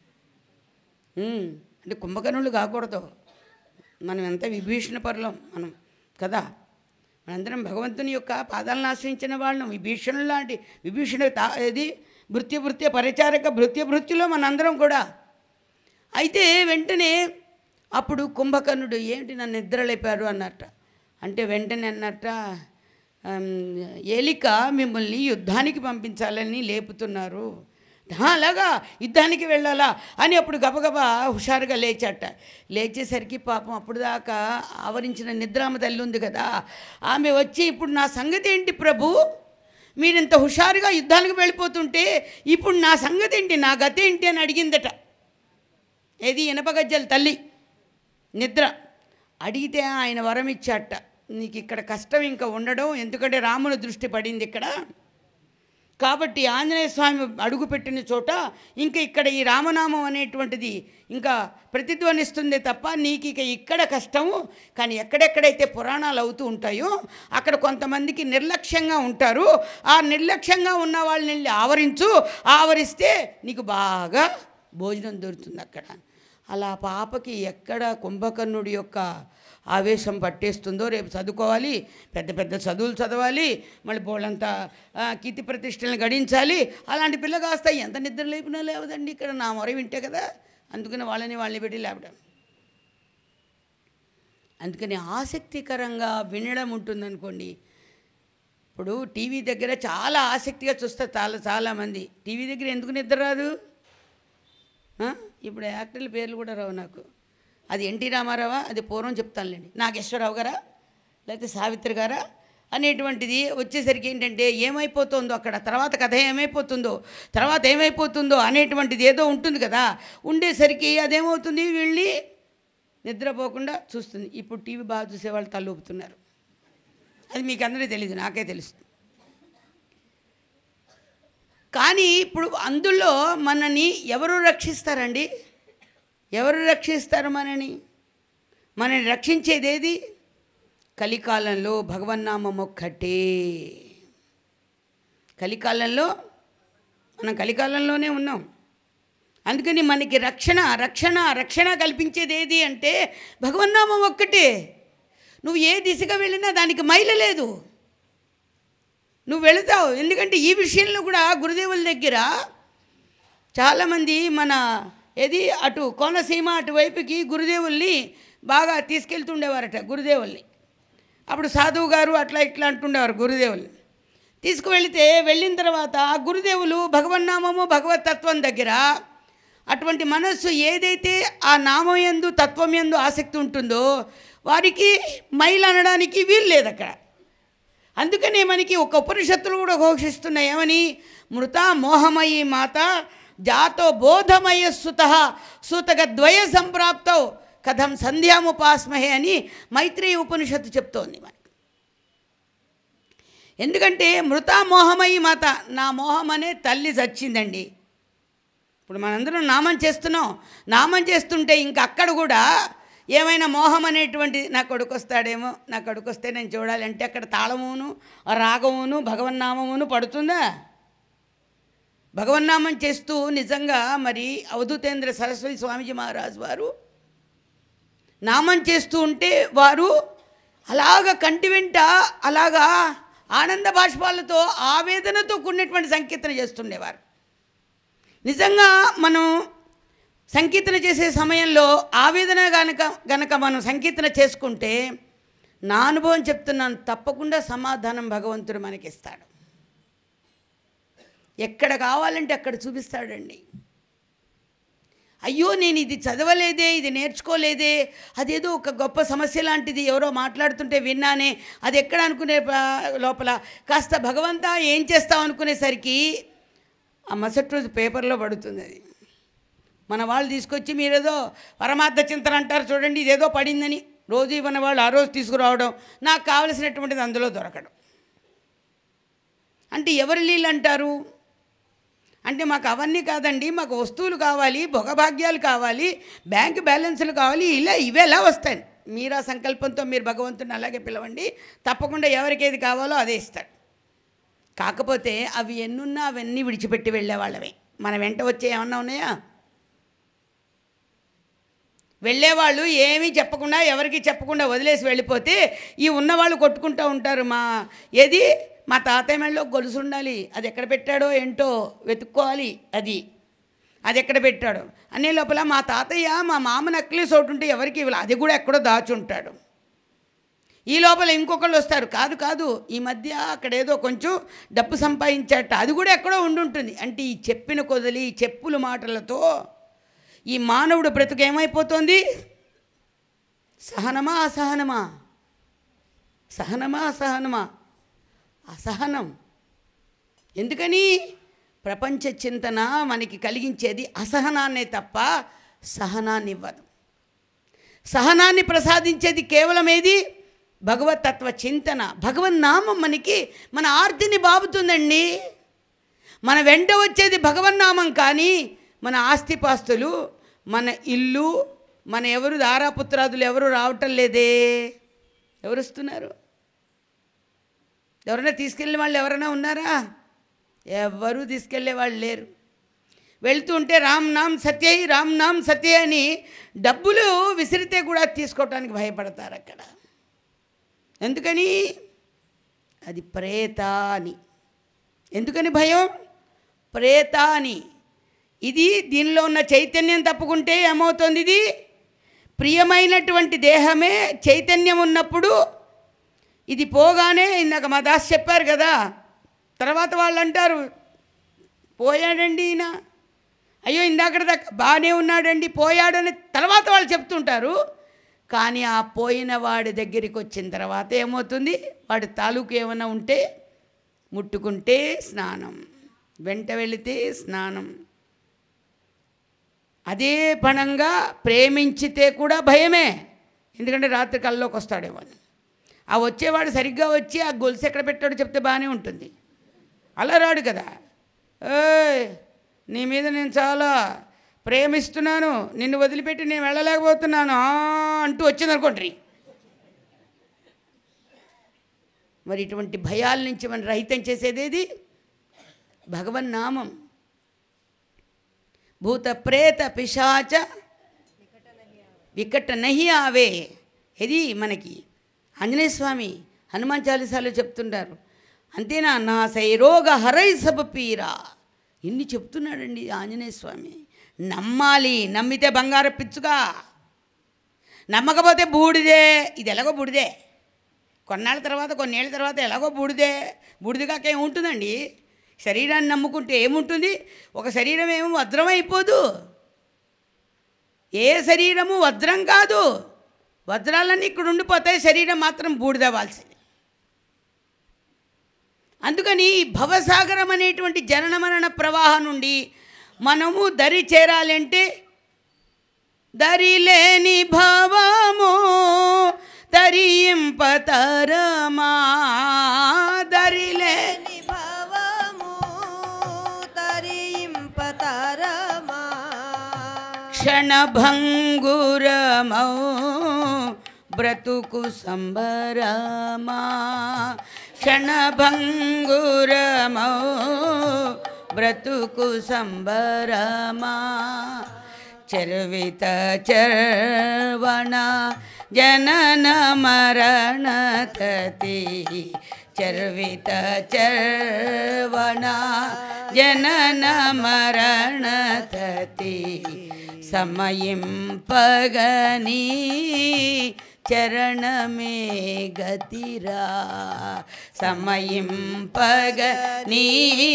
ఉమ్, అంటే కుంభకర్ణులు కాకూడదు మనం ఎంత విభీషణ పరులం మనం కదా మనందరం భగవంతుని యొక్క పాదాలను ఆశ్రయించిన వాళ్ళం విభీషణుడు లాంటి విభీషణ తా ఇది భృత్య భృత్య పరిచారక భృత్య భృత్యులో మనందరం కూడా అయితే వెంటనే అప్పుడు కుంభకర్ణుడు ఏంటి నన్ను నిద్రలేపారు అన్నట్ట అంటే వెంటనే అన్నట్ట "ఆమ్, ఏలిక మిమ్మల్ని యుద్ధానికి పంపించాలని లేపుతున్నారు "హా, అలాగా యుద్ధానికి వెళ్ళాలా అని అప్పుడు గబగబా హుషారుగా లేచట లేచేసరికి పాపం అప్పుడు దాకా ఆవరించిన నిద్రామ తల్లి ఉంది కదా ఆమె వచ్చి ఇప్పుడు నా సంగతి ఏంటి ప్రభు మీరు ఇంత హుషారుగా యుద్ధానికి వెళ్ళిపోతుంటే ఇప్పుడు నా సంగతి ఏంటి నా గతి ఏంటి అని అడిగిందట ఏది ఇనపగజ్జల తల్లి నిద్ర అడిగితే ఆయన వరం ఇచ్చాట నీకు ఇక్కడ కష్టం ఇంకా ఉండడం ఎందుకంటే రాముని దృష్టి పడింది ఇక్కడ కాబట్టి ఆంజనేయ స్వామి అడుగు పెట్టిన చోట ఇంకా ఇక్కడ ఈ రామనామం అనేటువంటిది ఇంకా ప్రతిధ్వనిస్తుంది తప్ప నీకు ఇక ఇక్కడ కష్టము కానీ ఎక్కడెక్కడైతే పురాణాలు అవుతూ ఉంటాయో అక్కడ కొంతమందికి నిర్లక్ష్యంగా ఉంటారు ఆ నిర్లక్ష్యంగా ఉన్న వాళ్ళని వెళ్ళి ఆవరించు ఆవరిస్తే నీకు బాగా భోజనం దొరుకుతుంది అక్కడ అలా పాపకి ఎక్కడ కుంభకర్ణుడి యొక్క ఆవేశం పట్టేస్తుందో రేపు చదువుకోవాలి పెద్ద పెద్ద చదువులు చదవాలి మళ్ళీ బోళ్ళంతా ఆ, కీర్తి ప్రతిష్టలను గడించాలి అలాంటి పిల్ల కాస్త ఎంత నిద్ర లేపినా లేవదండి ఇక్కడ నా మొర వింటే కదా అందుకని వాళ్ళని వాళ్ళని పెట్టి లేపడం అందుకని ఆసక్తికరంగా వినడం ఉంటుందనుకోండి ఇప్పుడు టీవీ దగ్గర చాలా ఆసక్తిగా చూస్తారు చాలా చాలామంది టీవీ దగ్గర ఎందుకు నిద్ర రాదు ఆ? ఇప్పుడు యాక్టర్ల పేర్లు కూడా రావు నాకు అది ఎన్టీ రామారావా అది పూర్వం చెప్తానులేండి నాగేశ్వరరావు గారా లేకపోతే సావిత్రి గారా అనేటువంటిది వచ్చేసరికి ఏంటంటే ఏమైపోతుందో అక్కడ తర్వాత కథ ఏమైపోతుందో తర్వాత ఏమైపోతుందో అనేటువంటిది ఏదో ఉంటుంది కదా ఉండేసరికి అదేమవుతుంది వీళ్ళని నిద్రపోకుండా చూస్తుంది ఇప్పుడు టీవీ బాగా చూసేవాళ్ళు తల్లూపుతున్నారు అది మీకు అందరికీ తెలియదు నాకే తెలుస్తుంది కానీ ఇప్పుడు అందులో మనని ఎవరు రక్షిస్తారండి ఎవరు రక్షిస్తారు మనని మనని రక్షించేది ఏది కలికాలంలో భగవన్నామం ఒక్కటే కలికాలంలో మనం కలికాలంలోనే ఉన్నాం అందుకని మనకి రక్షణ రక్షణ రక్షణ కల్పించేది ఏది అంటే భగవన్నామం ఒక్కటే నువ్వు ఏ దిశగా వెళ్ళినా దానికి మైల లేదు నువ్వు వెళతావు ఎందుకంటే ఈ విషయంలో కూడా గురుదేవుల దగ్గర చాలామంది మన ఏది అటు కోనసీమ అటువైపుకి గురుదేవుల్ని బాగా తీసుకెళ్తుండేవారట గురుదేవుల్ని అప్పుడు సాధువు గారు అట్లా ఇట్లా అంటుండేవారు గురుదేవుల్ని తీసుకువెళితే వెళ్ళిన తర్వాత ఆ గురుదేవులు భగవన్నామము భగవత్ తత్వం దగ్గర అటువంటి మనస్సు ఏదైతే ఆ నామం ఎందు తత్వం ఎందు ఆసక్తి ఉంటుందో వారికి మైలు అనడానికి వీలు లేదు అక్కడ అందుకనే మనకి ఒక ఉపనిషత్తులు కూడా ఘోషిస్తున్నాయి ఏమని మృత మోహమయీ మాత జాతో బోధమయ సుత సూతకద్వయ సంప్రాప్తౌ కథం సంధ్యాముపాస్మహే అని మైత్రేయ ఉపనిషత్తు చెప్తోంది మనకి ఎందుకంటే మృత మోహమయీ మాత నా మోహం అనే తల్లి చచ్చిందండి ఇప్పుడు మనందరం నామం చేస్తున్నాం నామం చేస్తుంటే ఇంక అక్కడ కూడా ఏమైనా మోహం అనేటువంటి నా కొడుకు వస్తాడేమో నా కొడుకు వస్తే నేను చూడాలి అంటే అక్కడ తాళమును రాగమును భగవన్నామమును పడుతుందా భగవన్నామం చేస్తూ నిజంగా మరి అవధూతేంద్ర సరస్వతి స్వామీజీ మహారాజు వారు నామం చేస్తూ ఉంటే వారు అలాగ కంటి వెంట అలాగా ఆనంద బాష్పాలతో ఆవేదనతో కూడినటువంటి సంకీర్తన చేస్తుండేవారు నిజంగా మనం సంకీర్తన చేసే సమయంలో ఆవేదన గనక గనక మనం సంకీర్తన చేసుకుంటే నా అనుభవం చెప్తున్నాను తప్పకుండా సమాధానం భగవంతుడు మనకిస్తాడు ఎక్కడ కావాలంటే అక్కడ చూపిస్తాడండి అయ్యో నేను ఇది చదవలేదే ఇది నేర్చుకోలేదే అదేదో ఒక గొప్ప సమస్య లాంటిది ఎవరో మాట్లాడుతుంటే విన్నానే అది ఎక్కడ అనుకునే ప- లోపల కాస్త భగవంతా ఏం చేస్తావు అనుకునేసరికి ఆ మరుసటి రోజు పేపర్లో పడుతుంది అది మన వాళ్ళు తీసుకొచ్చి మీరేదో పరమార్థ చింతన అంటారు చూడండి ఇదేదో పడిందని రోజు ఇవ్వని వాళ్ళు ఆ రోజు తీసుకురావడం నాకు కావలసినటువంటిది అందులో దొరకడం అంటే ఎవరి లీలు అంటారు అంటే మాకు అవన్నీ కాదండి మాకు వస్తువులు కావాలి భోగభాగ్యాలు కావాలి బ్యాంక్ బ్యాలెన్సులు కావాలి ఇలా ఇవి ఎలా వస్తాయి మీరు ఆ సంకల్పంతో మీరు భగవంతుని అలాగే పిలవండి తప్పకుండా ఎవరికి ఏది కావాలో అదే ఇస్తాడు కాకపోతే అవి ఎన్నున్నా అవన్నీ విడిచిపెట్టి వెళ్ళేవాళ్ళమే మన వెంట వచ్చే ఏమన్నా ఉన్నాయా వెళ్ళేవాళ్ళు ఏమీ చెప్పకుండా ఎవరికి చెప్పకుండా వదిలేసి వెళ్ళిపోతే ఈ ఉన్నవాళ్ళు కొట్టుకుంటూ ఉంటారు మా ఏది మా తాతయ్య మెడలో గొలుసు ఉండాలి అది ఎక్కడ పెట్టాడో ఏంటో వెతుక్కోవాలి అది అది ఎక్కడ పెట్టాడు అనే లోపల మా తాతయ్య మా మామ నక్లీస్ ఒకటి ఉంటే ఎవరికి ఇవ్వాలి అది కూడా ఎక్కడో దాచుంటాడు ఈ లోపల ఇంకొకళ్ళు వస్తారు కాదు కాదు ఈ మధ్య అక్కడ ఏదో కొంచెం డబ్బు సంపాదించాట అది కూడా ఎక్కడో ఉండుంటుంది అంటే ఈ చెప్పిన కొదలి ఈ చెప్పుల మాటలతో ఈ మానవుడు బ్రతుకు ఏమైపోతుంది సహనమా అసహనమా సహనమా అసహనమా అసహనం ఎందుకని ప్రపంచ చింతన మనకి కలిగించేది అసహనాన్నే తప్ప సహనాన్ని ఇవ్వదు సహనాన్ని ప్రసాదించేది కేవలం ఏది భగవతత్వ చింతన భగవన్నామం మనకి మన ఆర్తిని బాబుతుందండి మన వెంట వచ్చేది భగవన్నామం కానీ మన ఆస్తిపాస్తులు మన ఇల్లు మన ఎవరు దారాపుత్రాదులు ఎవరు రావటం లేదే ఎవరు వస్తున్నారు ఎవరైనా తీసుకెళ్ళిన వాళ్ళు ఎవరైనా ఉన్నారా ఎవరు తీసుకెళ్లే వాళ్ళు లేరు వెళ్తుంటే రామ్ నామ్ సత్యై రామ్ నామ్ సత్య అని డబ్బులు విసిరితే కూడా తీసుకోవటానికి భయపడతారు అక్కడ ఎందుకని అది ప్రేత అని ఎందుకని భయం ప్రేత అని ఇది దీనిలో ఉన్న చైతన్యం తప్పుకుంటే ఏమవుతుంది ఇది ప్రియమైనటువంటి దేహమే చైతన్యం ఉన్నప్పుడు ఇది పోగానే ఇందాక మా దాస్ చెప్పారు కదా తర్వాత వాళ్ళు అంటారు పోయాడండి ఈయన అయ్యో ఇందాకటి దాకా బాగానే ఉన్నాడండి పోయాడని తర్వాత వాళ్ళు చెప్తుంటారు కానీ ఆ పోయిన వాడి దగ్గరికి వచ్చిన తర్వాత ఏమవుతుంది వాడి తాలూకు ఏమైనా ఉంటే ముట్టుకుంటే స్నానం వెంట వెళితే స్నానం అదే పణంగా ప్రేమించితే కూడా భయమే ఎందుకంటే రాత్రి కల్లోకి వస్తాడేమో అని ఆ వచ్చేవాడు సరిగ్గా వచ్చి ఆ గొలుసు ఎక్కడ పెట్టాడో చెప్తే బాగానే ఉంటుంది అలా రాడు కదా ఏయ్ నీ మీద నేను చాలా ప్రేమిస్తున్నాను నిన్ను వదిలిపెట్టి నేను వెళ్ళలేకపోతున్నాను ఆ అంటూ వచ్చింది అనుకోండి మరి ఇటువంటి భయాల నుంచి మనం రహితం చేసేదేది భగవన్నామం భూత ప్రేత పిశాచ వికట నహి ఆవే ఇది మనకి ఆంజనేయ స్వామి హనుమాన్ చాలీసాలో చెప్తుంటారు అంతేనా నా సైరోగ హరై సబ పీరా ఇన్ని చెప్తున్నాడండి ఆంజనేయ స్వామి నమ్మాలి నమ్మితే బంగారు పిచ్చుగా నమ్మకపోతే బూడిదే ఇది ఎలాగో బూడిదే కొన్నాళ్ళ తర్వాత కొన్నేళ్ళ తర్వాత ఎలాగో బూడిదే బూడిదగాక ఏముంటుందండి శరీరాన్ని నమ్ముకుంటే ఏముంటుంది ఒక శరీరం ఏమో వజ్రం అయిపోదు ఏ శరీరము వజ్రం కాదు వజ్రాలన్నీ ఇక్కడ ఉండిపోతాయి శరీరం మాత్రం బూడిదవ్వాల్సింది అందుకని ఈ భవసాగరం అనేటువంటి జనన మరణ ప్రవాహం నుండి మనము దరి చేరాలంటే దరి లేని భవము తరింపతరమా దరి లేని భవము తరింపతరమా క్షణభంగురమౌ బ్రతుకు సంబరమా క్షణభంగురమౌ బ్రతుకు సంబరమా చర్విత చర్వణ జనన మరణ తతి చర్విత చర్వణ జనన మరణ తతి సమయం పగని చరణమే గతిరా సమయం పగని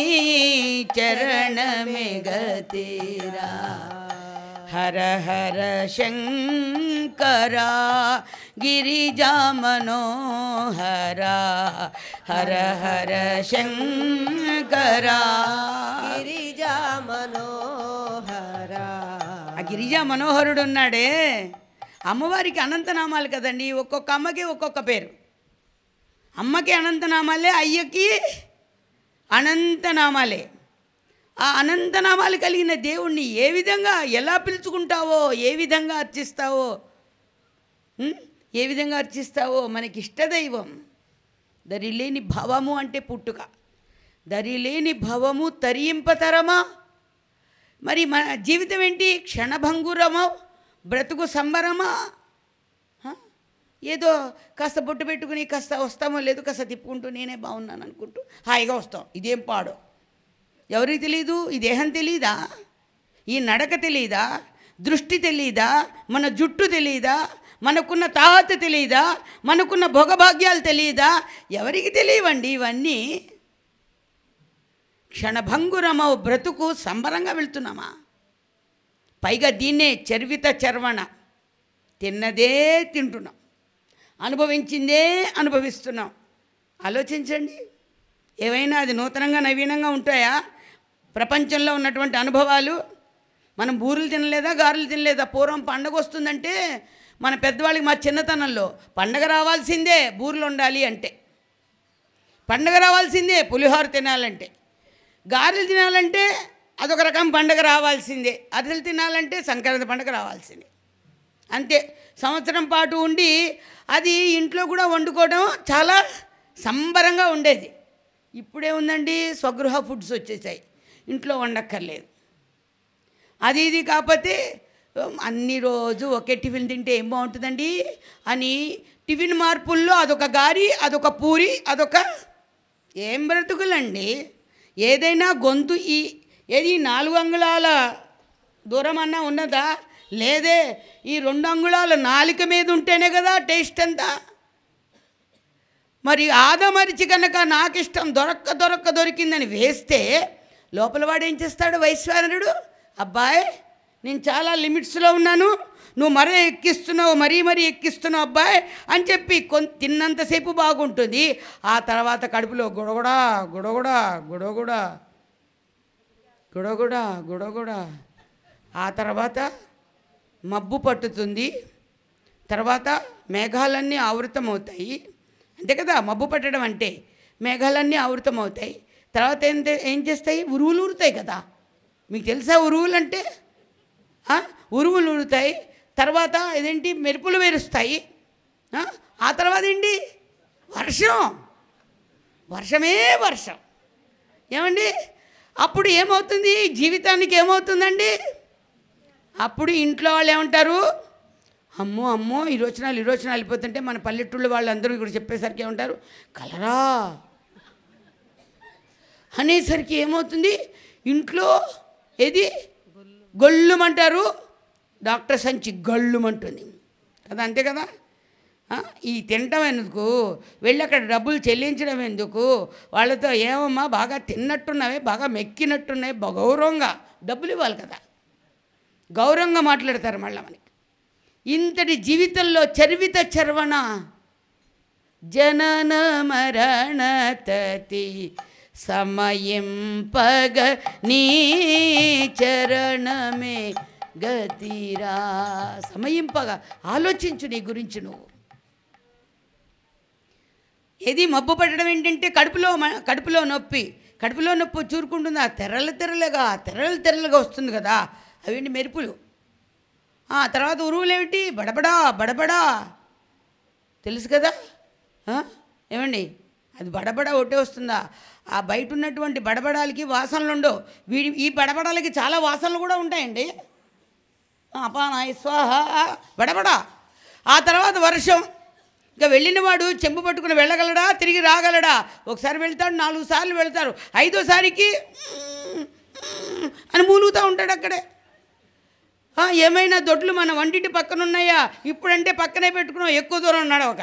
చరణమే గతిరా హర హర శంకరా గిరిజా మనోహరా హర హర శంకరా గిరిజా మనోహర ఆ గిరిజా మనోహరుడు ఉన్నాడే అమ్మవారికి అనంతనామాలు కదండి ఒక్కొక్క అమ్మకి ఒక్కొక్క పేరు అమ్మకి అనంతనామాలే అయ్యకి అనంతనామాలే ఆ అనంతనామాలు కలిగిన దేవుణ్ణి ఏ విధంగా ఎలా పిలుచుకుంటావో ఏ విధంగా అర్చిస్తావో ఉం? ఏ విధంగా అర్చిస్తావో మనకి ఇష్టదైవం దరిలేని భవము అంటే పుట్టుక దరిలేని భవము తరింపతరమా మరి మన జీవితం ఏంటి క్షణభంగురమా బ్రతుకు సంబరమా హ? ఏదో కాస్త బొట్టు పెట్టుకుని కాస్త వస్తామో లేదో కాస్త తిప్పుకుంటూ నేనే బాగున్నాను అనుకుంటూ హాయిగా వస్తాం ఇదేం పాడో ఎవరికి తెలీదు ఈ దేహం తెలీదా ఈ నడక తెలీదా దృష్టి తెలీదా మన జుట్టు తెలీదా మనకున్న తాహత తెలీదా మనకున్న భోగభాగ్యాలు తెలీదా ఎవరికి తెలియవండి ఇవన్నీ క్షణభంగురమవు బ్రతుకు సంబరంగా వెళ్తున్నామా పైగా దీన్నే చర్విత చర్వణ తిన్నదే తింటున్నాం అనుభవించిందే అనుభవిస్తున్నాం ఆలోచించండి ఏవైనా అది నూతనంగా నవీనంగా ఉంటాయా ప్రపంచంలో ఉన్నటువంటి అనుభవాలు మనం బూరెలు తినలేదా గారెలు తినలేదా పూర్వం పండగ వస్తుందంటే మన పెద్దవాళ్ళకి మా చిన్నతనంలో పండగ రావాల్సిందే బూరెలు ఉండాలి అంటే పండగ రావాల్సిందే పులిహోర తినాలంటే గారెలు తినాలంటే అదొక రకం పండగ రావాల్సిందే అరిసెలు తినాలంటే సంక్రాంతి పండగ రావాల్సిందే అంతే సంవత్సరం పాటు ఉండి అది ఇంట్లో కూడా వండుకోవడం చాలా సంబరంగా ఉండేది ఇప్పుడే ఉందండి స్వగృహ ఫుడ్స్ వచ్చేసాయి ఇంట్లో వండక్కర్లేదు అది ఇది కాకపోతే ఉమ్, అన్ని రోజు ఒకే టిఫిన్ తింటే ఏం బాగుంటుందండి అని టిఫిన్ మార్పుల్లో అదొక గారి అదొక పూరి అదొక ఏం బ్రతుకులండి ఏదైనా గొంతు ఈ ఏది ఈ నాలుగు అంగుళాల దూరం అన్నా ఉన్నదా లేదే ఈ రెండు అంగుళాల నాలిక మీద ఉంటేనే కదా టేస్ట్ అంతా మరి ఆదమరిచి కనుక నాకు ఇష్టం దొరక్క దొరక్క దొరికిందని వేస్తే లోపల వాడు ఏం చేస్తాడు వైశ్వానరుడు అబ్బాయి నేను చాలా లిమిట్స్లో ఉన్నాను నువ్వు మరీ ఎక్కిస్తున్నావు మరీ మరీ ఎక్కిస్తున్నావు అబ్బాయి అని చెప్పి కొంత తిన్నంతసేపు బాగుంటుంది ఆ తర్వాత కడుపులో గుడగుడా గుడగుడా గుడగుడా గుడగుడా గుడగుడా ఆ తర్వాత మబ్బు పట్టుతుంది తర్వాత మేఘాలన్నీ ఆవృతమవుతాయి అంతే కదా మబ్బు పట్టడం అంటే మేఘాలన్నీ ఆవృతమవుతాయి తర్వాత ఏం తే- ఏం చేస్తాయి ఉరువులు ఊరుతాయి కదా మీకు తెలుసా ఉరువులు అంటే ఆ? ఉరువులు ఊరుతాయి తర్వాత ఇదేంటి మెరుపులు వేరుస్తాయి ఆ? ఆ తర్వాత ఏంటి వర్షం వర్షమే వర్షం ఏమండి అప్పుడు ఏమవుతుంది జీవితానికి ఏమవుతుందండి అప్పుడు ఇంట్లో వాళ్ళు ఏమంటారు అమ్మో అమ్మో ఈ రోజునాలు ఈ రోజున వెళ్ళిపోతుంటే మన పల్లెటూళ్ళు వాళ్ళందరూ ఇక్కడ చెప్పేసరికి ఏమంటారు కలరా అనేసరికి ఏమవుతుంది ఇంట్లో ఏది గొల్లుమంటారు డాక్టర్ సంచి గొల్లుమంటుంది కదా అంతే కదా ఆ, ఈ తినటం ఎందుకు వెళ్ళి అక్కడ డబ్బులు చెల్లించడం ఎందుకు వాళ్ళతో ఏమమ్మా బాగా తిన్నట్టున్నావే బాగా మెక్కినట్టున్నాయి బా- గౌరవంగా డబ్బులు ఇవ్వాలి కదా గౌరవంగా మాట్లాడతారు మళ్ళీ మనకి ఇంతటి జీవితంలో చర్విత చర్వణ జనన మరణ తతి సమయింపగ నీ చరణమే గతిరా సమయింపగా ఆలోచించు నీ గురించి నువ్వు ఏది మబ్బు పట్టడం ఏంటంటే కడుపులో మ- కడుపులో నొప్పి కడుపులో నొప్పి చూరుకుంటుంది ఆ తెరల తెరలుగా తెరలు తెరలుగా వస్తుంది కదా అవేంటి మెరుపులు ఆ తర్వాత ఉరువులేమిటి బడబడా బడబడా తెలుసు కదా ఆ? ఏమండి అది బడబడ ఒకటే వస్తుందా ఆ బయట ఉన్నటువంటి బడబడాలకి వాసనలు ఉండవు వీడి ఈ బడబడాలకి చాలా వాసనలు కూడా ఉంటాయండి అపానాయ స్వాహ బడబడ ఆ తర్వాత వర్షం ఇంకా వెళ్ళినవాడు చెంబు పట్టుకుని వెళ్ళగలడా తిరిగి రాగలడా ఒకసారి వెళ్తాడు నాలుగు సార్లు వెళ్తారు ఐదోసారికి అని మూలుగుతూ ఉంటాడు అక్కడే ఆ, ఏమైనా దొడ్లు మన వంటింటి పక్కన ఉన్నాయా ఇప్పుడంటే పక్కనే పెట్టుకున్నాం ఎక్కువ దూరం ఉన్నాడు ఒక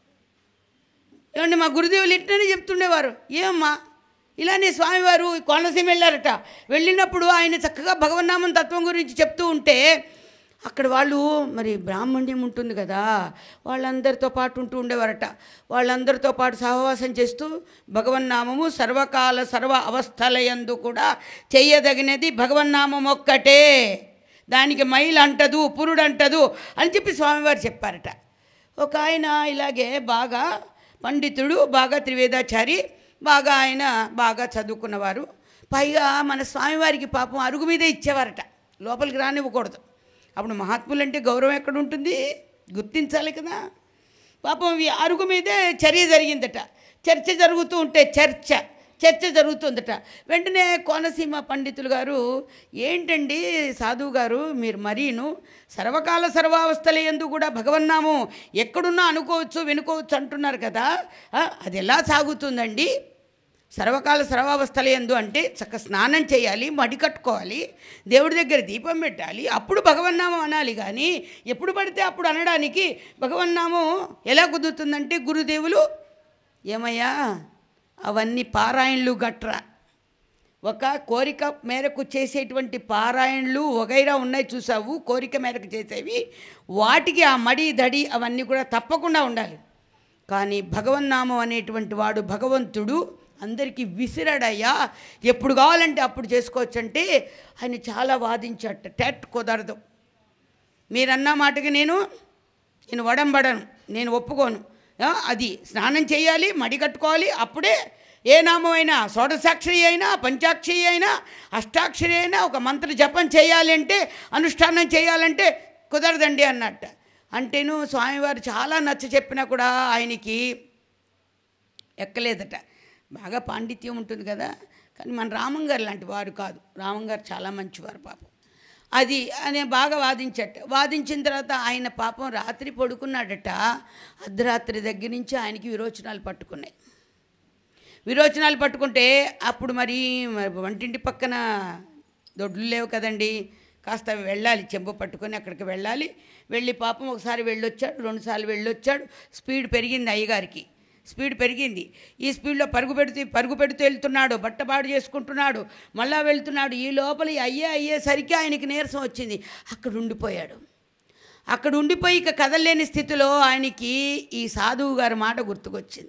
ఏమండి మా గురుదేవులు ఇట్లనే చెప్తుండేవారు ఏమమ్మా ఇలానే స్వామివారు కోనసీమ వెళ్ళారట వెళ్ళినప్పుడు ఆయన చక్కగా భగవన్నామం తత్వం గురించి చెప్తూ ఉంటే అక్కడ వాళ్ళు మరి బ్రాహ్మణ్యం ఉంటుంది కదా వాళ్ళందరితో పాటు ఉంటూ ఉండేవారట వాళ్ళందరితో పాటు సహవాసం చేస్తూ భగవన్నామము సర్వకాల సర్వ అవస్థలయందు కూడా చెయ్యదగినది భగవన్నామం ఒక్కటే దానికి మైలు అంటదు పురుడు అంటదు అని చెప్పి స్వామివారు చెప్పారట ఒక ఆయన ఇలాగే బాగా పండితుడు బాగా త్రివేదాచారి బాగా ఆయన బాగా చదువుకున్నవారు పైగా మన స్వామివారికి పాపం అరుగు మీదే ఇచ్చేవారట లోపలికి రానివ్వకూడదు అప్పుడు మహాత్ములు అంటే గౌరవం ఎక్కడ ఉంటుంది గుర్తించాలి కదా పాపం ఈ అరుగు మీదే చర్య జరిగిందట చర్చ జరుగుతూ ఉంటే చర్చ చర్చ జరుగుతుందట వెంటనే కోనసీమ పండితులు గారు ఏంటండి సాధువు గారు మీరు మరీను సర్వకాల సర్వావస్థల ఎందు కూడా భగవన్నామం ఎక్కడున్నా అనుకోవచ్చు వినుకోవచ్చు అంటున్నారు కదా ఆ, అది ఎలా సాగుతుందండి సర్వకాల సర్వావస్థల ఎందు అంటే చక్క స్నానం చేయాలి మడి కట్టుకోవాలి దేవుడి దగ్గర దీపం పెట్టాలి అప్పుడు భగవన్నామం అనాలి కానీ ఎప్పుడు పడితే అప్పుడు అనడానికి భగవన్నామం ఎలా కుదురుతుందంటే గురుదేవులు ఏమయ్యా అవన్నీ పారాయణలు గట్రా ఒక కోరిక మేరకు చేసేటువంటి పారాయణలు వగైరా ఉన్నాయి చూసావు కోరిక మేరకు చేసేవి వాటికి ఆ మడి దడి అవన్నీ కూడా తప్పకుండా ఉండాలి కానీ భగవన్నామం అనేటువంటి వాడు భగవంతుడు అందరికీ విసిరాడయ్యా ఎప్పుడు కావాలంటే అప్పుడు చేసుకోవచ్చు అంటే ఆయన చాలా వాదించట టెట్ కుదరదు మీరన్న మాటకి నేను నేను వడంబడను నేను ఒప్పుకోను ఆ, అది స్నానం చేయాలి మడి కట్టుకోవాలి అప్పుడే ఏ నామమైనా షోడసాక్షరి అయినా పంచాక్షరి అయినా అష్టాక్షరి అయినా ఒక మంత్ర జపం చేయాలి అంటే అనుష్ఠానం చేయాలంటే కుదరదండి అన్నట్ట అంటేను స్వామివారు చాలా నచ్చ చెప్పినా కూడా ఆయనకి ఎక్కలేదట బాగా పాండిత్యం ఉంటుంది కదా కానీ మన రామంగారు లాంటి వారు కాదు రామంగారు చాలా మంచివారు పాపం అది అనే బాగా వాదించట వాదించిన తర్వాత ఆయన పాపం రాత్రి పడుకున్నాడట అర్ధరాత్రి దగ్గర నుంచి ఆయనకి విరోచనాలు పట్టుకున్నాయి విరోచనాలు పట్టుకుంటే అప్పుడు మరి మరి వంటింటి పక్కన దొడ్లు లేవు కదండి కాస్త వెళ్ళాలి చెంబు పట్టుకొని అక్కడికి వెళ్ళాలి వెళ్ళి పాపం ఒకసారి వెళ్ళొచ్చాడు రెండుసార్లు వెళ్ళొచ్చాడు స్పీడ్ పెరిగింది అయ్యగారికి స్పీడ్ పెరిగింది ఈ స్పీడ్లో పరుగు పెడుతూ పరుగు పెడుతూ వెళ్తున్నాడు బట్టబాడు చేసుకుంటున్నాడు మళ్ళా వెళ్తున్నాడు ఈ లోపల ఈ అయ్యే అయ్యేసరికి ఆయనకి నీరసం వచ్చింది అక్కడ ఉండిపోయాడు అక్కడ ఉండిపోయి ఇక కదలలేని స్థితిలో ఆయనకి ఈ సాధువు గారి మాట గుర్తుకొచ్చింది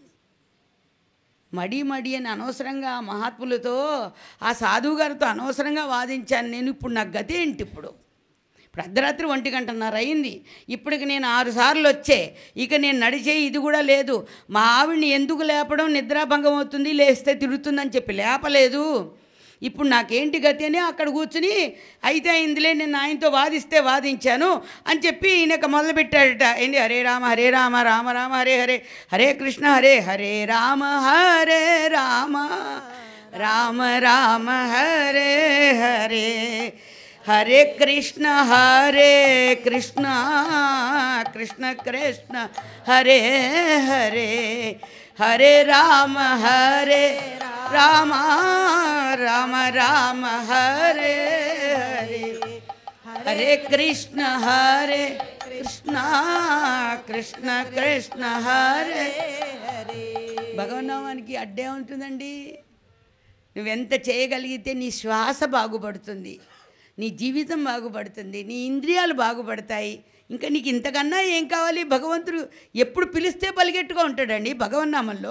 మడి మడి అని అనవసరంగా ఆ మహాత్ములతో ఆ సాధువు గారితో అనవసరంగా వాదించాను నేను ఇప్పుడు నా గతి ఏంటి ఇప్పుడు ఇప్పుడు అర్ధరాత్రి ఒంటి గంటన్నర అయింది ఇప్పటికి నేను ఆరు సార్లు వచ్చే ఇక నేను నడిచే ఇది కూడా లేదు మా ఆవిడ్ని ఎందుకు లేపడం నిద్రాభంగం అవుతుంది లేస్తే తిరుగుతుందని చెప్పి లేపలేదు ఇప్పుడు నాకేంటి గతి అని అక్కడ కూర్చుని అయితే అయిందిలే నేను ఆయనతో వాదిస్తే వాదించాను అని చెప్పి ఈయనక మొదలుపెట్టాడట ఏంటి హరే రామ హరే రామ రామ రామ హరే హరే హరే కృష్ణ హరే హరే రామ హరే రామ రామ రామ హరే హరే హరే కృష్ణ హరే కృష్ణ కృష్ణ కృష్ణ హరే హరే హరే రామ హరే రామ రామ రామ హరే హరే హరే కృష్ణ హరే కృష్ణ కృష్ణ కృష్ణ హరే భగవన్నామానికి అడ్డే ఉంటుందండి నువ్వెంత చేయగలిగితే నీ శ్వాస బాగుపడుతుంది నీ జీవితం బాగుపడుతుంది నీ ఇంద్రియాలు బాగుపడతాయి ఇంకా నీకు ఇంతకన్నా ఏం కావాలి భగవంతుడు ఎప్పుడు పిలిస్తే పలిగెట్టుగా ఉంటాడండి భగవన్నామంలో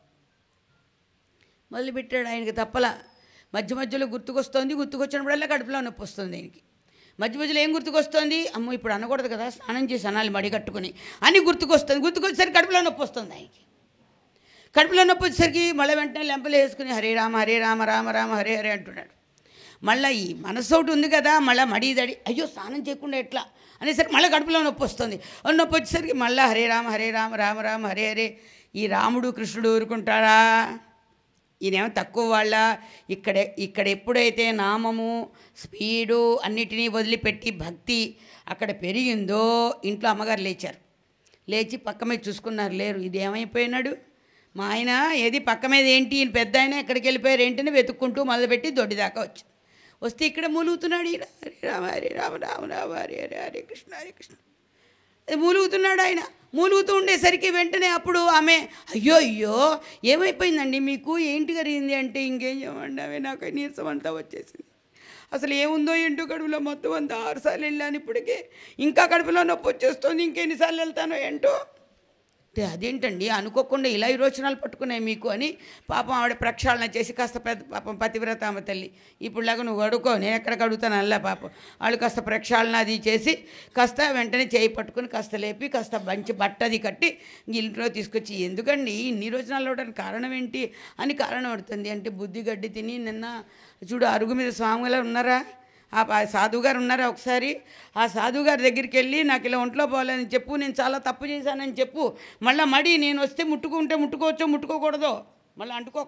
మొదలుపెట్టాడు ఆయనకి తప్పల మధ్య మధ్యలో గుర్తుకొస్తోంది గుర్తుకొచ్చినప్పుడల్లా కడుపులో నొప్పి వస్తుంది ఆయనకి మధ్య మధ్యలో ఏం గుర్తుకొస్తోంది అమ్మో ఇప్పుడు అనకూడదు కదా స్నానం చేసి అనాలి మడి కట్టుకుని అని గుర్తుకొస్తుంది గుర్తుకొచ్చేసరికి కడుపులో నొప్పి వస్తుంది ఆయనకి కడుపులో నొప్పి వచ్చేసరికి మళ్ళీ వెంటనే లెంపలు వేసుకుని హరే రామ హరే రామ రామ రామ హరే హరే అంటున్నాడు మళ్ళీ ఈ మనసు ఒకటి ఉంది కదా మళ్ళీ మడి దడి అయ్యో స్నానం చేయకుండా ఎట్లా అనేసరికి మళ్ళీ కడుపులో నొప్పి వస్తుంది ఆ నొప్పి వచ్చేసరికి మళ్ళీ హరే రామ హరే రామ రామ రామ హరే హరే ఈ రాముడు కృష్ణుడు ఊరుకుంటారా ఈయనేమో తక్కువ వాళ్ళ ఇక్కడ ఇక్కడ ఎప్పుడైతే నామము స్పీడు అన్నిటినీ వదిలిపెట్టి భక్తి అక్కడ పెరిగిందో ఇంట్లో అమ్మగారు లేచారు లేచి పక్క మీద చూసుకున్నారు లేరు ఇది ఏమైపోయినాడు మా ఆయన ఏది పక్క మీద ఏంటి ఈయన పెద్ద ఆయన ఎక్కడికి వెళ్ళిపోయారు ఏంటని వెతుక్కుంటూ మొదలుపెట్టి దొడ్డి దాకా వచ్చి వస్తే ఇక్కడ మూలుగుతున్నాడు ఈయన హరే రామ హరే రామ రామ రామ హరే హరే హరే కృష్ణ హరే కృష్ణ అది మూలుగుతున్నాడు ఆయన మూలుగుతూ ఉండేసరికి వెంటనే అప్పుడు ఆమె అయ్యో అయ్యో ఏమైపోయిందండి మీకు ఏంటి జరిగింది అంటే ఇంకేం చేయమండి ఆమె నాకు నీరసం అంతా వచ్చేసింది అసలు ఏముందో ఏంటో కడుపులో మొత్తం అంతా ఆరుసార్లు వెళ్ళాను ఇప్పటికే ఇంకా కడుపులో నొప్పి వచ్చేస్తుంది ఇంకెన్నిసార్లు వెళ్తానో ఏంటో అంటే అదేంటండి అనుకోకుండా ఇలా విరోచనాలు పట్టుకున్నాయి మీకు అని పాపం ఆవిడ ప్రక్షాళన చేసి కాస్త పెద్ద పాపం పతివ్రత ఆమె తల్లి ఇప్పుడులాగా నువ్వు అడుకో నేను ఎక్కడికి అడుగుతాను అల్లా పాపం వాళ్ళు కాస్త ప్రక్షాళన అది చేసి కాస్త వెంటనే చేయి పట్టుకుని కాస్త లేపి కాస్త మంచి బట్ట అది కట్టి ఇంట్లో తీసుకొచ్చి ఎందుకండి ఇన్ని రోజునాలు అవడానికి కారణం ఏంటి అని కారణం పడుతుంది అంటే బుద్ధి గడ్డి తిని నిన్న చూడు అరుగు మీద స్వామిలా ఉన్నారా ఆ ప- సాధువు గారు ఉన్నారా ఒకసారి ఆ సాధువు గారి దగ్గరికి వెళ్ళి నాకు ఇలా ఒంట్లో పోలేదని చెప్పు నేను చాలా తప్పు చేశానని చెప్పు మళ్ళీ మడి నేను వస్తే ముట్టుకుంటే ముట్టుకోవచ్చో ముట్టుకోకూడదో మళ్ళీ అంటుకోక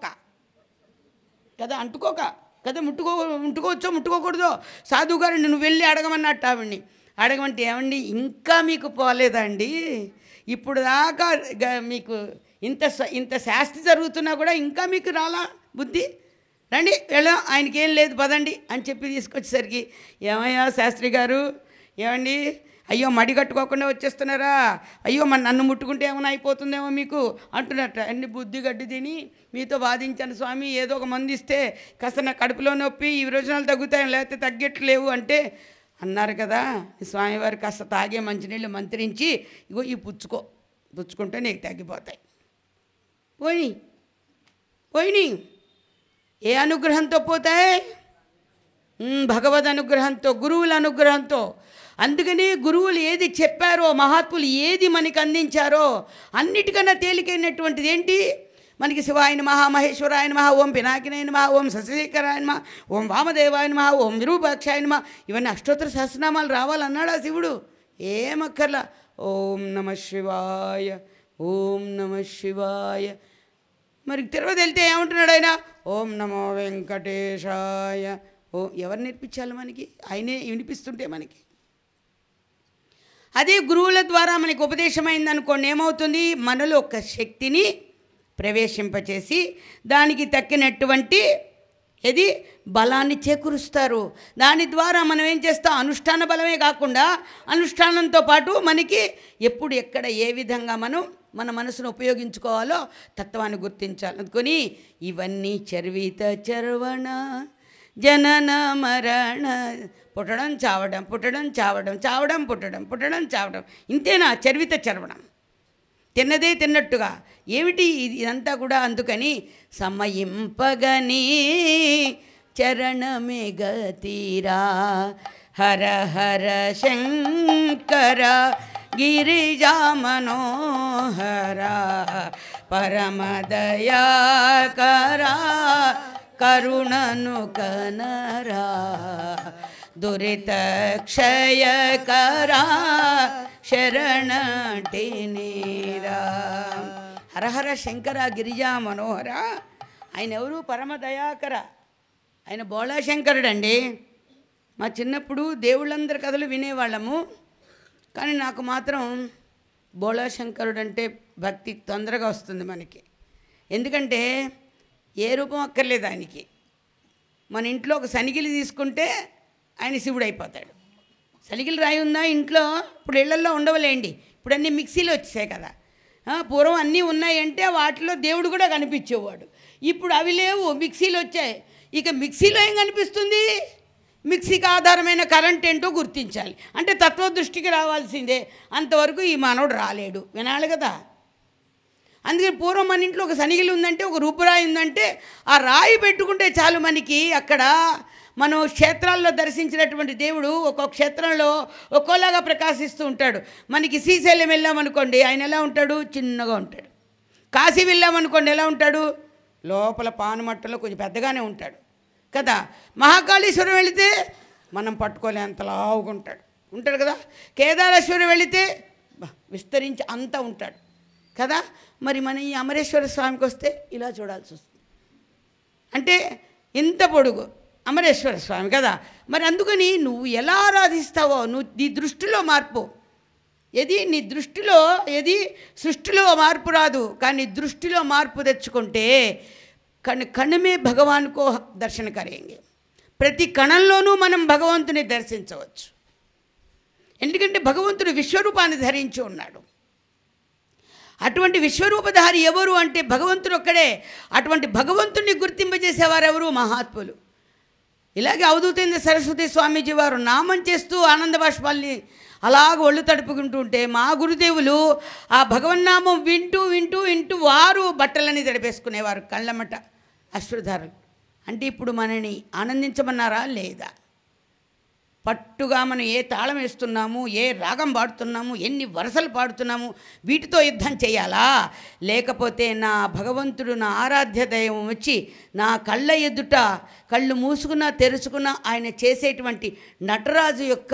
కదా అంటుకోక కదా ముట్టుకో ముట్టుకోవచ్చో ముట్టుకోకూడదో సాధువు గారు నువ్వు వెళ్ళి అడగమన్నట్టు ఆవిడ్ని అడగమంటే ఏమండి ఇంకా మీకు పోలేదండి ఇప్పుడు దాకా గ- మీకు ఇంత స- ఇంత శాస్తి జరుగుతున్నా కూడా ఇంకా మీకు రాలా బుద్ధి రండి వెళ్దాం ఆయనకి ఏం లేదు పదండి అని చెప్పి తీసుకొచ్చేసరికి ఏమయ్యా శాస్త్రి గారు ఏమండి అయ్యో మడి కట్టుకోకుండా వచ్చేస్తున్నారా అయ్యో మన నన్ను ముట్టుకుంటే ఏమైనా అయిపోతుందేమో మీకు అంటున్నట్ట అన్ని బుద్ధి గడ్డి తిని మీతో వాదించాను స్వామి ఏదో ఒక మందు ఇస్తే కాస్త నా కడుపులో నొప్పి ఈ రోజునాలు తగ్గుతాయి లేకపోతే తగ్గట్లేవు అంటే అన్నారు కదా ఈ స్వామివారు కాస్త తాగే మంచినీళ్ళు మంత్రించి ఇగో ఈ పుచ్చుకో పుచ్చుకుంటే నీకు తగ్గిపోతాయి పోయి పోయినాయి ఏ అనుగ్రహంతో పోతాయి మ్, భగవద్ అనుగ్రహంతో గురువుల అనుగ్రహంతో అందుకని గురువులు ఏది చెప్పారో మహాత్ములు ఏది మనకి అందించారో అన్నిటికన్నా తేలికైనటువంటిది ఏంటి మనకి శివాయన మహా మహేశ్వరాయన మహా ఓం పినాకినాయన మహా ఓం శశిశేఖరాయన మహా ఓం వామదేవాయన మహా ఓం విరూపాక్షాయన మహా ఇవన్నీ అష్టోత్తర సహస్రనామాలు రావాలన్నాడా శివుడు ఏమక్కర్లా ఓం నమ శివాయ ఓం నమ శివాయ మరి తిరుపతి వెళ్తే ఏమంటున్నాడు ఆయన ఓం నమో వెంకటేశాయ ఓ ఎవరు నేర్పించాలి మనకి ఆయనే వినిపిస్తుంటే మనకి అదే గురువుల ద్వారా మనకి ఉపదేశమైంది అనుకోండి ఏమవుతుంది మనలో ఒక శక్తిని ప్రవేశింపచేసి దానికి తక్కినటువంటి ఏది బలాన్ని చేకూరుస్తారు దాని ద్వారా మనం ఏం చేస్తాం అనుష్ఠాన బలమే కాకుండా అనుష్ఠానంతో పాటు మనకి ఎప్పుడు ఎక్కడ ఏ విధంగా మనం మన మనసును ఉపయోగించుకోవాలో తత్వాన్ని గుర్తించాలి అందుకొని ఇవన్నీ చర్విత చర్వణ జనన మరణ పుట్టడం చావడం పుట్టడం చావడం చావడం పుట్టడం పుట్టడం చావడం ఇంతేనా చర్విత చర్వణం తిన్నదే తిన్నట్టుగా ఏమిటి ఇది ఇదంతా కూడా అందుకని సమయింపగని చరణమే గతీరా హర హర శంకర గిరిజా మనోహర పరమదయాకరా కరుణను కనరా దురిత క్షయకరా శరణటి నీరా హరహర శంకర గిరిజా మనోహర ఆయన ఎవరు పరమ దయాకర ఆయన బోళాశంకరుడు అండి మా చిన్నప్పుడు దేవుళ్ళందరి కథలు వినేవాళ్ళము కానీ నాకు మాత్రం బోళాశంకరుడు అంటే భక్తి తొందరగా వస్తుంది మనకి ఎందుకంటే ఏ రూపం అక్కర్లేదు ఆయనకి మన ఇంట్లో ఒక సనిగిలి తీసుకుంటే ఆయన శివుడు అయిపోతాడు సనిగిలి రాయి ఉందా ఇంట్లో ఇప్పుడు ఇళ్లల్లో ఉండవలేండి ఇప్పుడు అన్నీ మిక్సీలు వచ్చేసాయి కదా ఆ, పూర్వం అన్నీ ఉన్నాయంటే వాటిలో దేవుడు కూడా కనిపించేవాడు ఇప్పుడు అవి లేవు మిక్సీలు వచ్చాయి ఇక మిక్సీలో ఏం కనిపిస్తుంది మిక్సీకి ఆధారమైన కరెంట్ ఏంటో గుర్తించాలి అంటే తత్వదృష్టికి రావాల్సిందే అంతవరకు ఈ మానవుడు రాలేడు వినాలి కదా అందుకని పూర్వం మన ఇంట్లో ఒక సనిగిలి ఉందంటే ఒక రూపురాయి ఉందంటే ఆ రాయి పెట్టుకుంటే చాలు మనకి అక్కడ మనం క్షేత్రాల్లో దర్శించినటువంటి దేవుడు ఒక్కొక్క క్షేత్రంలో ఒక్కోలాగా ప్రకాశిస్తూ ఉంటాడు మనకి శ్రీశైలం వెళ్ళామనుకోండి ఆయన ఎలా ఉంటాడు చిన్నగా ఉంటాడు కాశీ వెళ్ళామనుకోండి ఎలా ఉంటాడు లోపల పానుమట్టలో కొంచెం పెద్దగానే ఉంటాడు కదా మహాకాళేశ్వరం వెళితే మనం పట్టుకోలేంత లావుగా ఉంటాడు ఉంటాడు కదా కేదారేశ్వరం వెళితే బా, విస్తరించి అంతా ఉంటాడు కదా మరి మన ఈ అమరేశ్వర స్వామికి వస్తే ఇలా చూడాల్సి వస్తుంది అంటే ఇంత పొడుగు అమరేశ్వర స్వామి కదా మరి అందుకని నువ్వు ఎలా ఆరాధిస్తావో నువ్వు నీ దృష్టిలో మార్పు ఏది నీ దృష్టిలో ఏది సృష్టిలో మార్పు రాదు కానీ దృష్టిలో మార్పు తెచ్చుకుంటే కణ్ కణమే భగవాన్కో దర్శన కరేంగే ప్రతి కణంలోనూ మనం భగవంతుని దర్శించవచ్చు ఎందుకంటే భగవంతుడు విశ్వరూపాన్ని ధరించి ఉన్నాడు అటువంటి విశ్వరూపధారి ఎవరు అంటే భగవంతుడు ఒక్కడే అటువంటి భగవంతుని గుర్తింపజేసేవారు ఎవరు మహాత్ములు ఇలాగే అవధూతేంద్ర సరస్వతి స్వామీజీ వారు నామం చేస్తూ ఆనంద బాష్పాల్ని అలాగ ఒళ్ళు తడుపుకుంటూ ఉంటే మా గురుదేవులు ఆ భగవన్నామం వింటూ వింటూ వింటూ వారు బట్టలని తడిపేసుకునేవారు కళ్ళమట అశ్రుధారులు అంటే ఇప్పుడు మనని ఆనందించమన్నారా లేదా పట్టుగా మనం ఏ తాళం వేస్తున్నాము ఏ రాగం పాడుతున్నాము ఎన్ని వరసలు పాడుతున్నాము వీటితో యుద్ధం చేయాలా లేకపోతే నా భగవంతుడు నా ఆరాధ్య దైవం వచ్చి నా కళ్ళ ఎదుట కళ్ళు మూసుకున్నా తెరుచుకున్నా ఆయన చేసేటువంటి నటరాజు యొక్క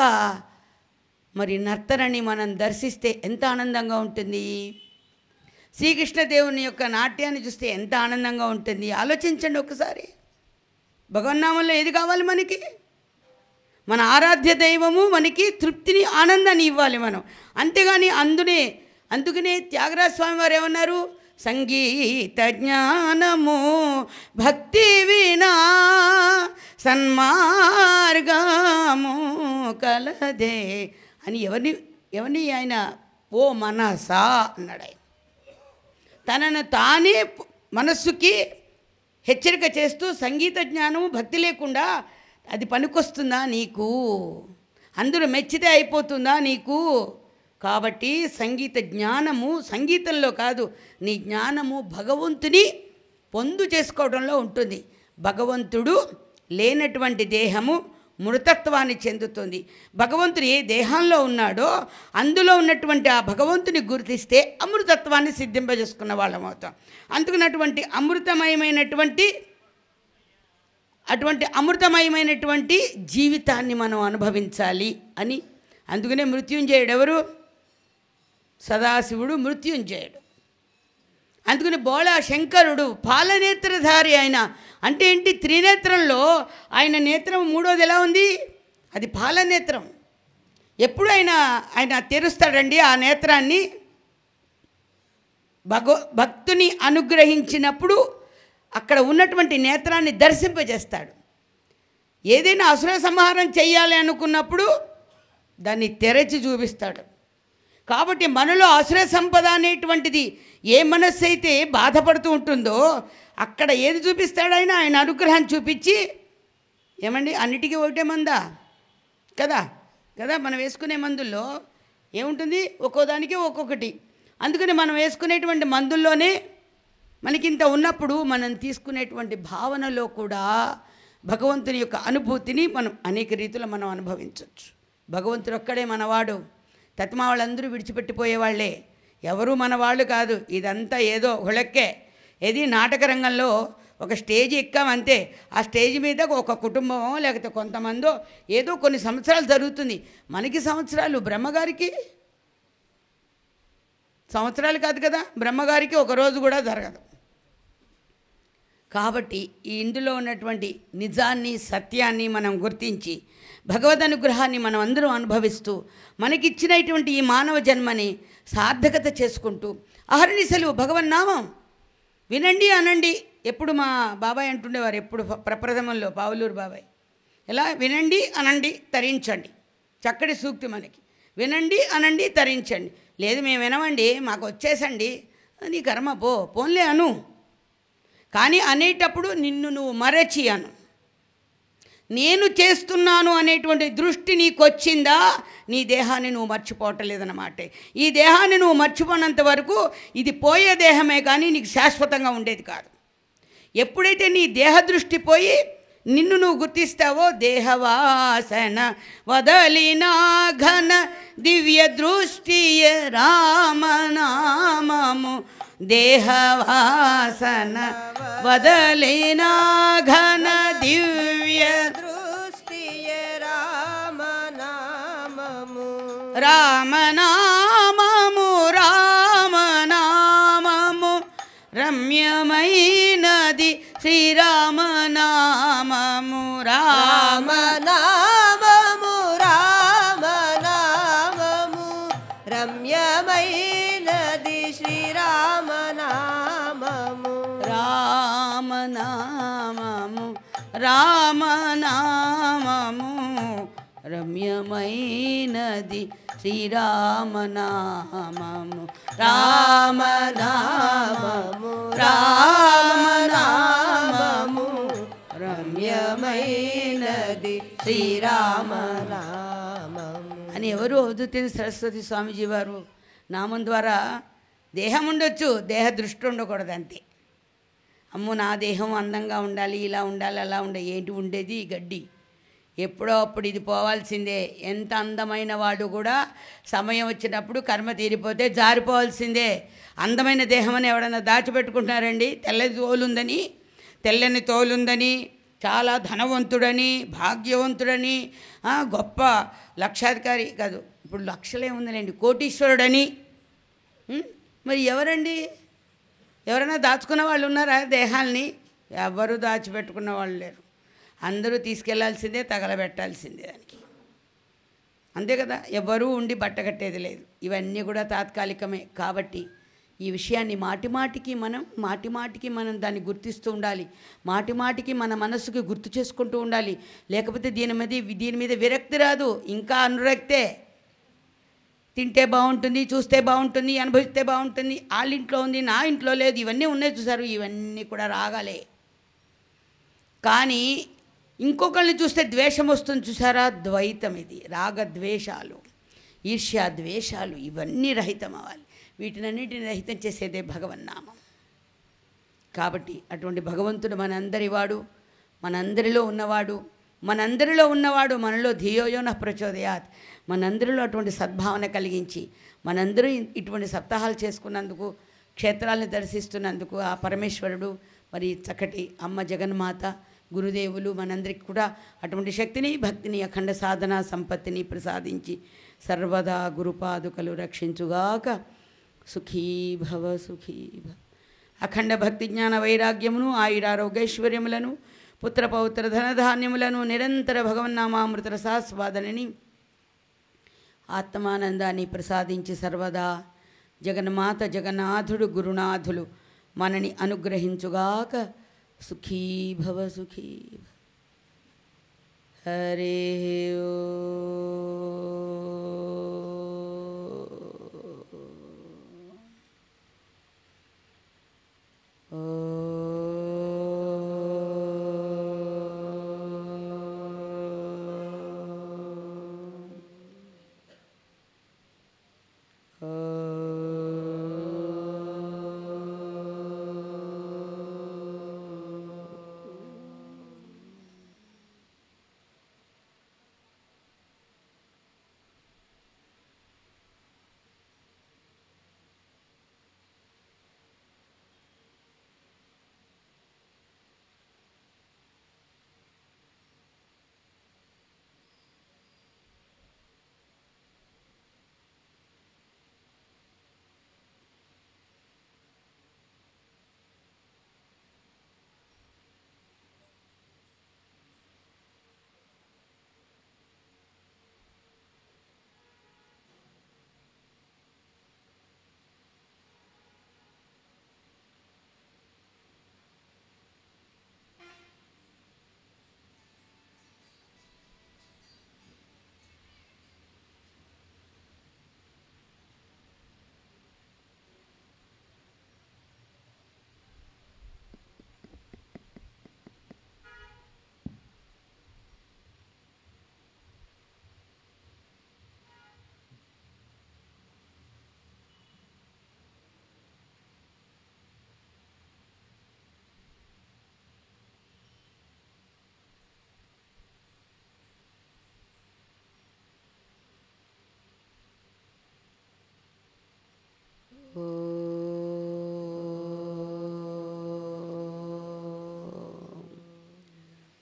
మరి నర్తనని మనం దర్శిస్తే ఎంత ఆనందంగా ఉంటుంది శ్రీకృష్ణదేవుని యొక్క నాట్యాన్ని చూస్తే ఎంత ఆనందంగా ఉంటుంది ఆలోచించండి ఒకసారి భగవన్నామంలో ఏది కావాలి మనకి మన ఆరాధ్య దైవము మనకి తృప్తిని ఆనందాన్ని ఇవ్వాలి మనం అంతేగాని అందునే అందుకనే త్యాగరాజ స్వామి వారు ఏమన్నారు సంగీత జ్ఞానము భక్తి వినా సన్మార్గము కలదే అని ఎవరిని ఎవరిని ఆయన ఓ మనసా అన్నాడు ఆయన తనను తానే ప్- మనస్సుకి హెచ్చరిక చేస్తూ సంగీత జ్ఞానము భక్తి లేకుండా అది పనికొస్తుందా నీకు అందరూ మెచ్చితే అయిపోతుందా నీకు కాబట్టి సంగీత జ్ఞానము సంగీతంలో కాదు నీ జ్ఞానము భగవంతుని పొందు చేసుకోవడంలో ఉంటుంది భగవంతుడు లేనటువంటి దేహము మృతత్వాన్ని చెందుతుంది భగవంతుడు ఏ దేహంలో ఉన్నాడో అందులో ఉన్నటువంటి ఆ భగవంతుని గుర్తిస్తే అమృతత్వాన్ని సిద్ధింపజేసుకున్న వాళ్ళం అవుతాం అందుకున్నటువంటి అమృతమయమైనటువంటి అటువంటి అమృతమయమైనటువంటి జీవితాన్ని మనం అనుభవించాలి అని అందుకనే మృత్యుంజయుడు ఎవరు సదాశివుడు మృత్యుంజయుడు అందుకని బోళ శంకరుడు పాలనేత్రధారి ఆయన అంటే ఏంటి త్రినేత్రంలో ఆయన నేత్రం మూడోది ఎలా ఉంది అది పాలనేత్రం ఎప్పుడు ఆయన ఆయన తెరుస్తాడండి ఆ నేత్రాన్ని భగవ భక్తుని అనుగ్రహించినప్పుడు అక్కడ ఉన్నటువంటి నేత్రాన్ని దర్శింపజేస్తాడు ఏదైనా అసుర సంహారం చేయాలి అనుకున్నప్పుడు దాన్ని తెరచి చూపిస్తాడు కాబట్టి మనలో అసుర సంపద అనేటువంటిది ఏ మనస్సు అయితే బాధపడుతూ ఉంటుందో అక్కడ ఏది చూపిస్తాడు ఆయన ఆయన అనుగ్రహాన్ని చూపించి ఏమండి అన్నిటికీ ఒకటే మందా కదా కదా మనం వేసుకునే మందుల్లో ఏముంటుంది ఒక్కో దానికి ఒక్కొక్కటి అందుకని మనం వేసుకునేటువంటి మందుల్లోనే మనకింత ఉన్నప్పుడు మనం తీసుకునేటువంటి భావనలో కూడా భగవంతుని యొక్క అనుభూతిని మనం అనేక రీతిలో మనం అనుభవించవచ్చు భగవంతుడు ఒక్కడే మనవాడు తత్మా వాళ్ళందరూ విడిచిపెట్టిపోయే వాళ్ళే ఎవరు మన వాళ్ళు కాదు ఇదంతా ఏదో హుళక్కే ఏది నాటక రంగంలో ఒక స్టేజ్ ఎక్కామంతే ఆ స్టేజ్ మీద ఒక కుటుంబమో లేకపోతే కొంతమందో ఏదో కొన్ని సంవత్సరాలు జరుగుతుంది మనకి సంవత్సరాలు బ్రహ్మగారికి సంవత్సరాలు కాదు కదా బ్రహ్మగారికి ఒక రోజు కూడా జరగదు కాబట్టి ఈ ఇందులో ఉన్నటువంటి నిజాన్ని సత్యాన్ని మనం గుర్తించి భగవద్ అనుగ్రహాన్ని మనం అందరం అనుభవిస్తూ మనకిచ్చినటువంటి ఈ మానవ జన్మని సార్థకత చేసుకుంటూ అహర్నిశలు భగవన్నామం వినండి అనండి ఎప్పుడు మా బాబాయ్ అంటుండేవారు ఎప్పుడు ప్ర- ప్రప్రథమంలో పావులూరు బాబాయ్ ఎలా వినండి అనండి తరించండి చక్కటి సూక్తి మనకి వినండి అనండి తరించండి లేదు మేము వినమండి మాకు వచ్చేసండి నీ కర్మ పో పోన్లే అను కానీ అనేటప్పుడు నిన్ను నువ్వు మరచి అను నేను చేస్తున్నాను అనేటువంటి దృష్టి నీకు వచ్చిందా నీ దేహాన్ని నువ్వు మర్చిపోవటం లేదన్నమాట ఈ దేహాన్ని నువ్వు మర్చిపోయినంత వరకు ఇది పోయే దేహమే కానీ నీకు శాశ్వతంగా ఉండేది కాదు ఎప్పుడైతే నీ దేహ దృష్టి పోయి నిన్ను నువ్వు గుర్తిస్తావో దేహవాసన వదలినా ఘన దివ్య దృష్టియ రామనామము దేహవాసన వదలినా ఘన దివ్య దృష్టియ రామనామము రామనామము రామనామము రమ్యమైనది శ్రీరామనామము రామ రామనామము రామనామము రమ్యమైనది శ్రీరామనామము రామనామము రామనామము రమ్యమైనది శ్రీరామనామము రామనామము రామనామము రమ్యమైనది శ్రీరామనామము అని ఎవరు అవధూతిని సరస్వతి స్వామీజీ వారు నామం ద్వారా దేహం ఉండొచ్చు దేహ దృష్టి ఉండకూడదు అంతే అమ్మో నా దేహం అందంగా ఉండాలి ఇలా ఉండాలి అలా ఉండాలి ఏంటి ఉండేది ఈ గడ్డి ఎప్పుడో అప్పుడు ఇది పోవాల్సిందే ఎంత అందమైన వాడు కూడా సమయం వచ్చినప్పుడు కర్మ తీరిపోతే జారిపోవాల్సిందే అందమైన దేహం అని ఎవడన్నా దాచిపెట్టుకుంటున్నారండి తెల్లది తోలుందని తెల్లని తోలుందని చాలా ధనవంతుడని భాగ్యవంతుడని ఆ, గొప్ప లక్షాధికారి కాదు ఇప్పుడు లక్షలే ఉందిలేండి కోటీశ్వరుడని ఉం? మరి ఎవరండి ఎవరైనా దాచుకున్న వాళ్ళు ఉన్నారా దేహాల్ని ఎవరు దాచిపెట్టుకున్న వాళ్ళు లేరు అందరూ తీసుకెళ్లాల్సిందే తగలబెట్టాల్సిందే దానికి అంతే కదా ఎవరూ ఉండి బట్టకట్టేది లేదు ఇవన్నీ కూడా తాత్కాలికమే కాబట్టి ఈ విషయాన్ని మాటి మాటికి మనం మాటి మాటికి మనం దాన్ని గుర్తిస్తూ ఉండాలి మాటి మాటికి మన మనస్సుకి గుర్తు చేసుకుంటూ ఉండాలి లేకపోతే దీని మీద దీని మీద విరక్తి రాదు ఇంకా అనురక్తే తింటే బాగుంటుంది చూస్తే బాగుంటుంది అనుభవిస్తే బాగుంటుంది వాళ్ళ ఇంట్లో ఉంది నా ఇంట్లో లేదు ఇవన్నీ ఉన్నాయి చూసారు ఇవన్నీ కూడా రాగాలే కానీ ఇంకొకరిని చూస్తే ద్వేషం వస్తుంది చూసారా ద్వైతం ఇది రాగద్వేషాలు ఈర్ష్య ద్వేషాలు ఇవన్నీ రహితం అవ్వాలి వీటినన్నిటిని రహితం చేసేదే భగవన్నామం కాబట్టి అటువంటి భగవంతుడు మనందరి వాడు మనందరిలో ఉన్నవాడు మనందరిలో ఉన్నవాడు మనలో ధియోయోన ప్రచోదయాత్ మనందరిలో అటువంటి సద్భావన కలిగించి మనందరూ ఇ- ఇటువంటి సప్తాహాలు చేసుకున్నందుకు క్షేత్రాలను దర్శిస్తున్నందుకు ఆ పరమేశ్వరుడు మరి చక్కటి అమ్మ జగన్మాత గురుదేవులు మనందరికి కూడా అటువంటి శక్తిని భక్తిని అఖండ సాధన సంపత్తిని ప్రసాదించి సర్వదా గురుపాదుకలు రక్షించుగాక సుఖీ భవ సుఖీ భవ అఖండ భక్తి జ్ఞాన వైరాగ్యమును ఆయురారోగ్యైశ్వర్యములను పుత్ర పౌత్ర ధనధాన్యములను నిరంతర భగవన్నామామృత రసాస్వాదనని ఆత్మానందాన్ని ప్రసాదించి సర్వదా జగన్మాత జగన్నాథుడు గురునాథులు మనని అనుగ్రహించుగాక సుఖీ భవ సుఖీ భవ. హరే ఓ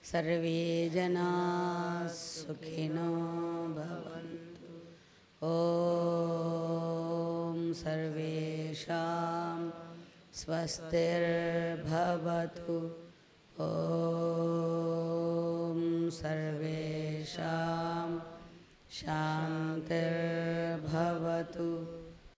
सर्वे जनाः सुखिनो भवन्तु ॐ सर्वेषां स्वस्तिर्भवतु ॐ सर्वेषां शान्तिर्भवतु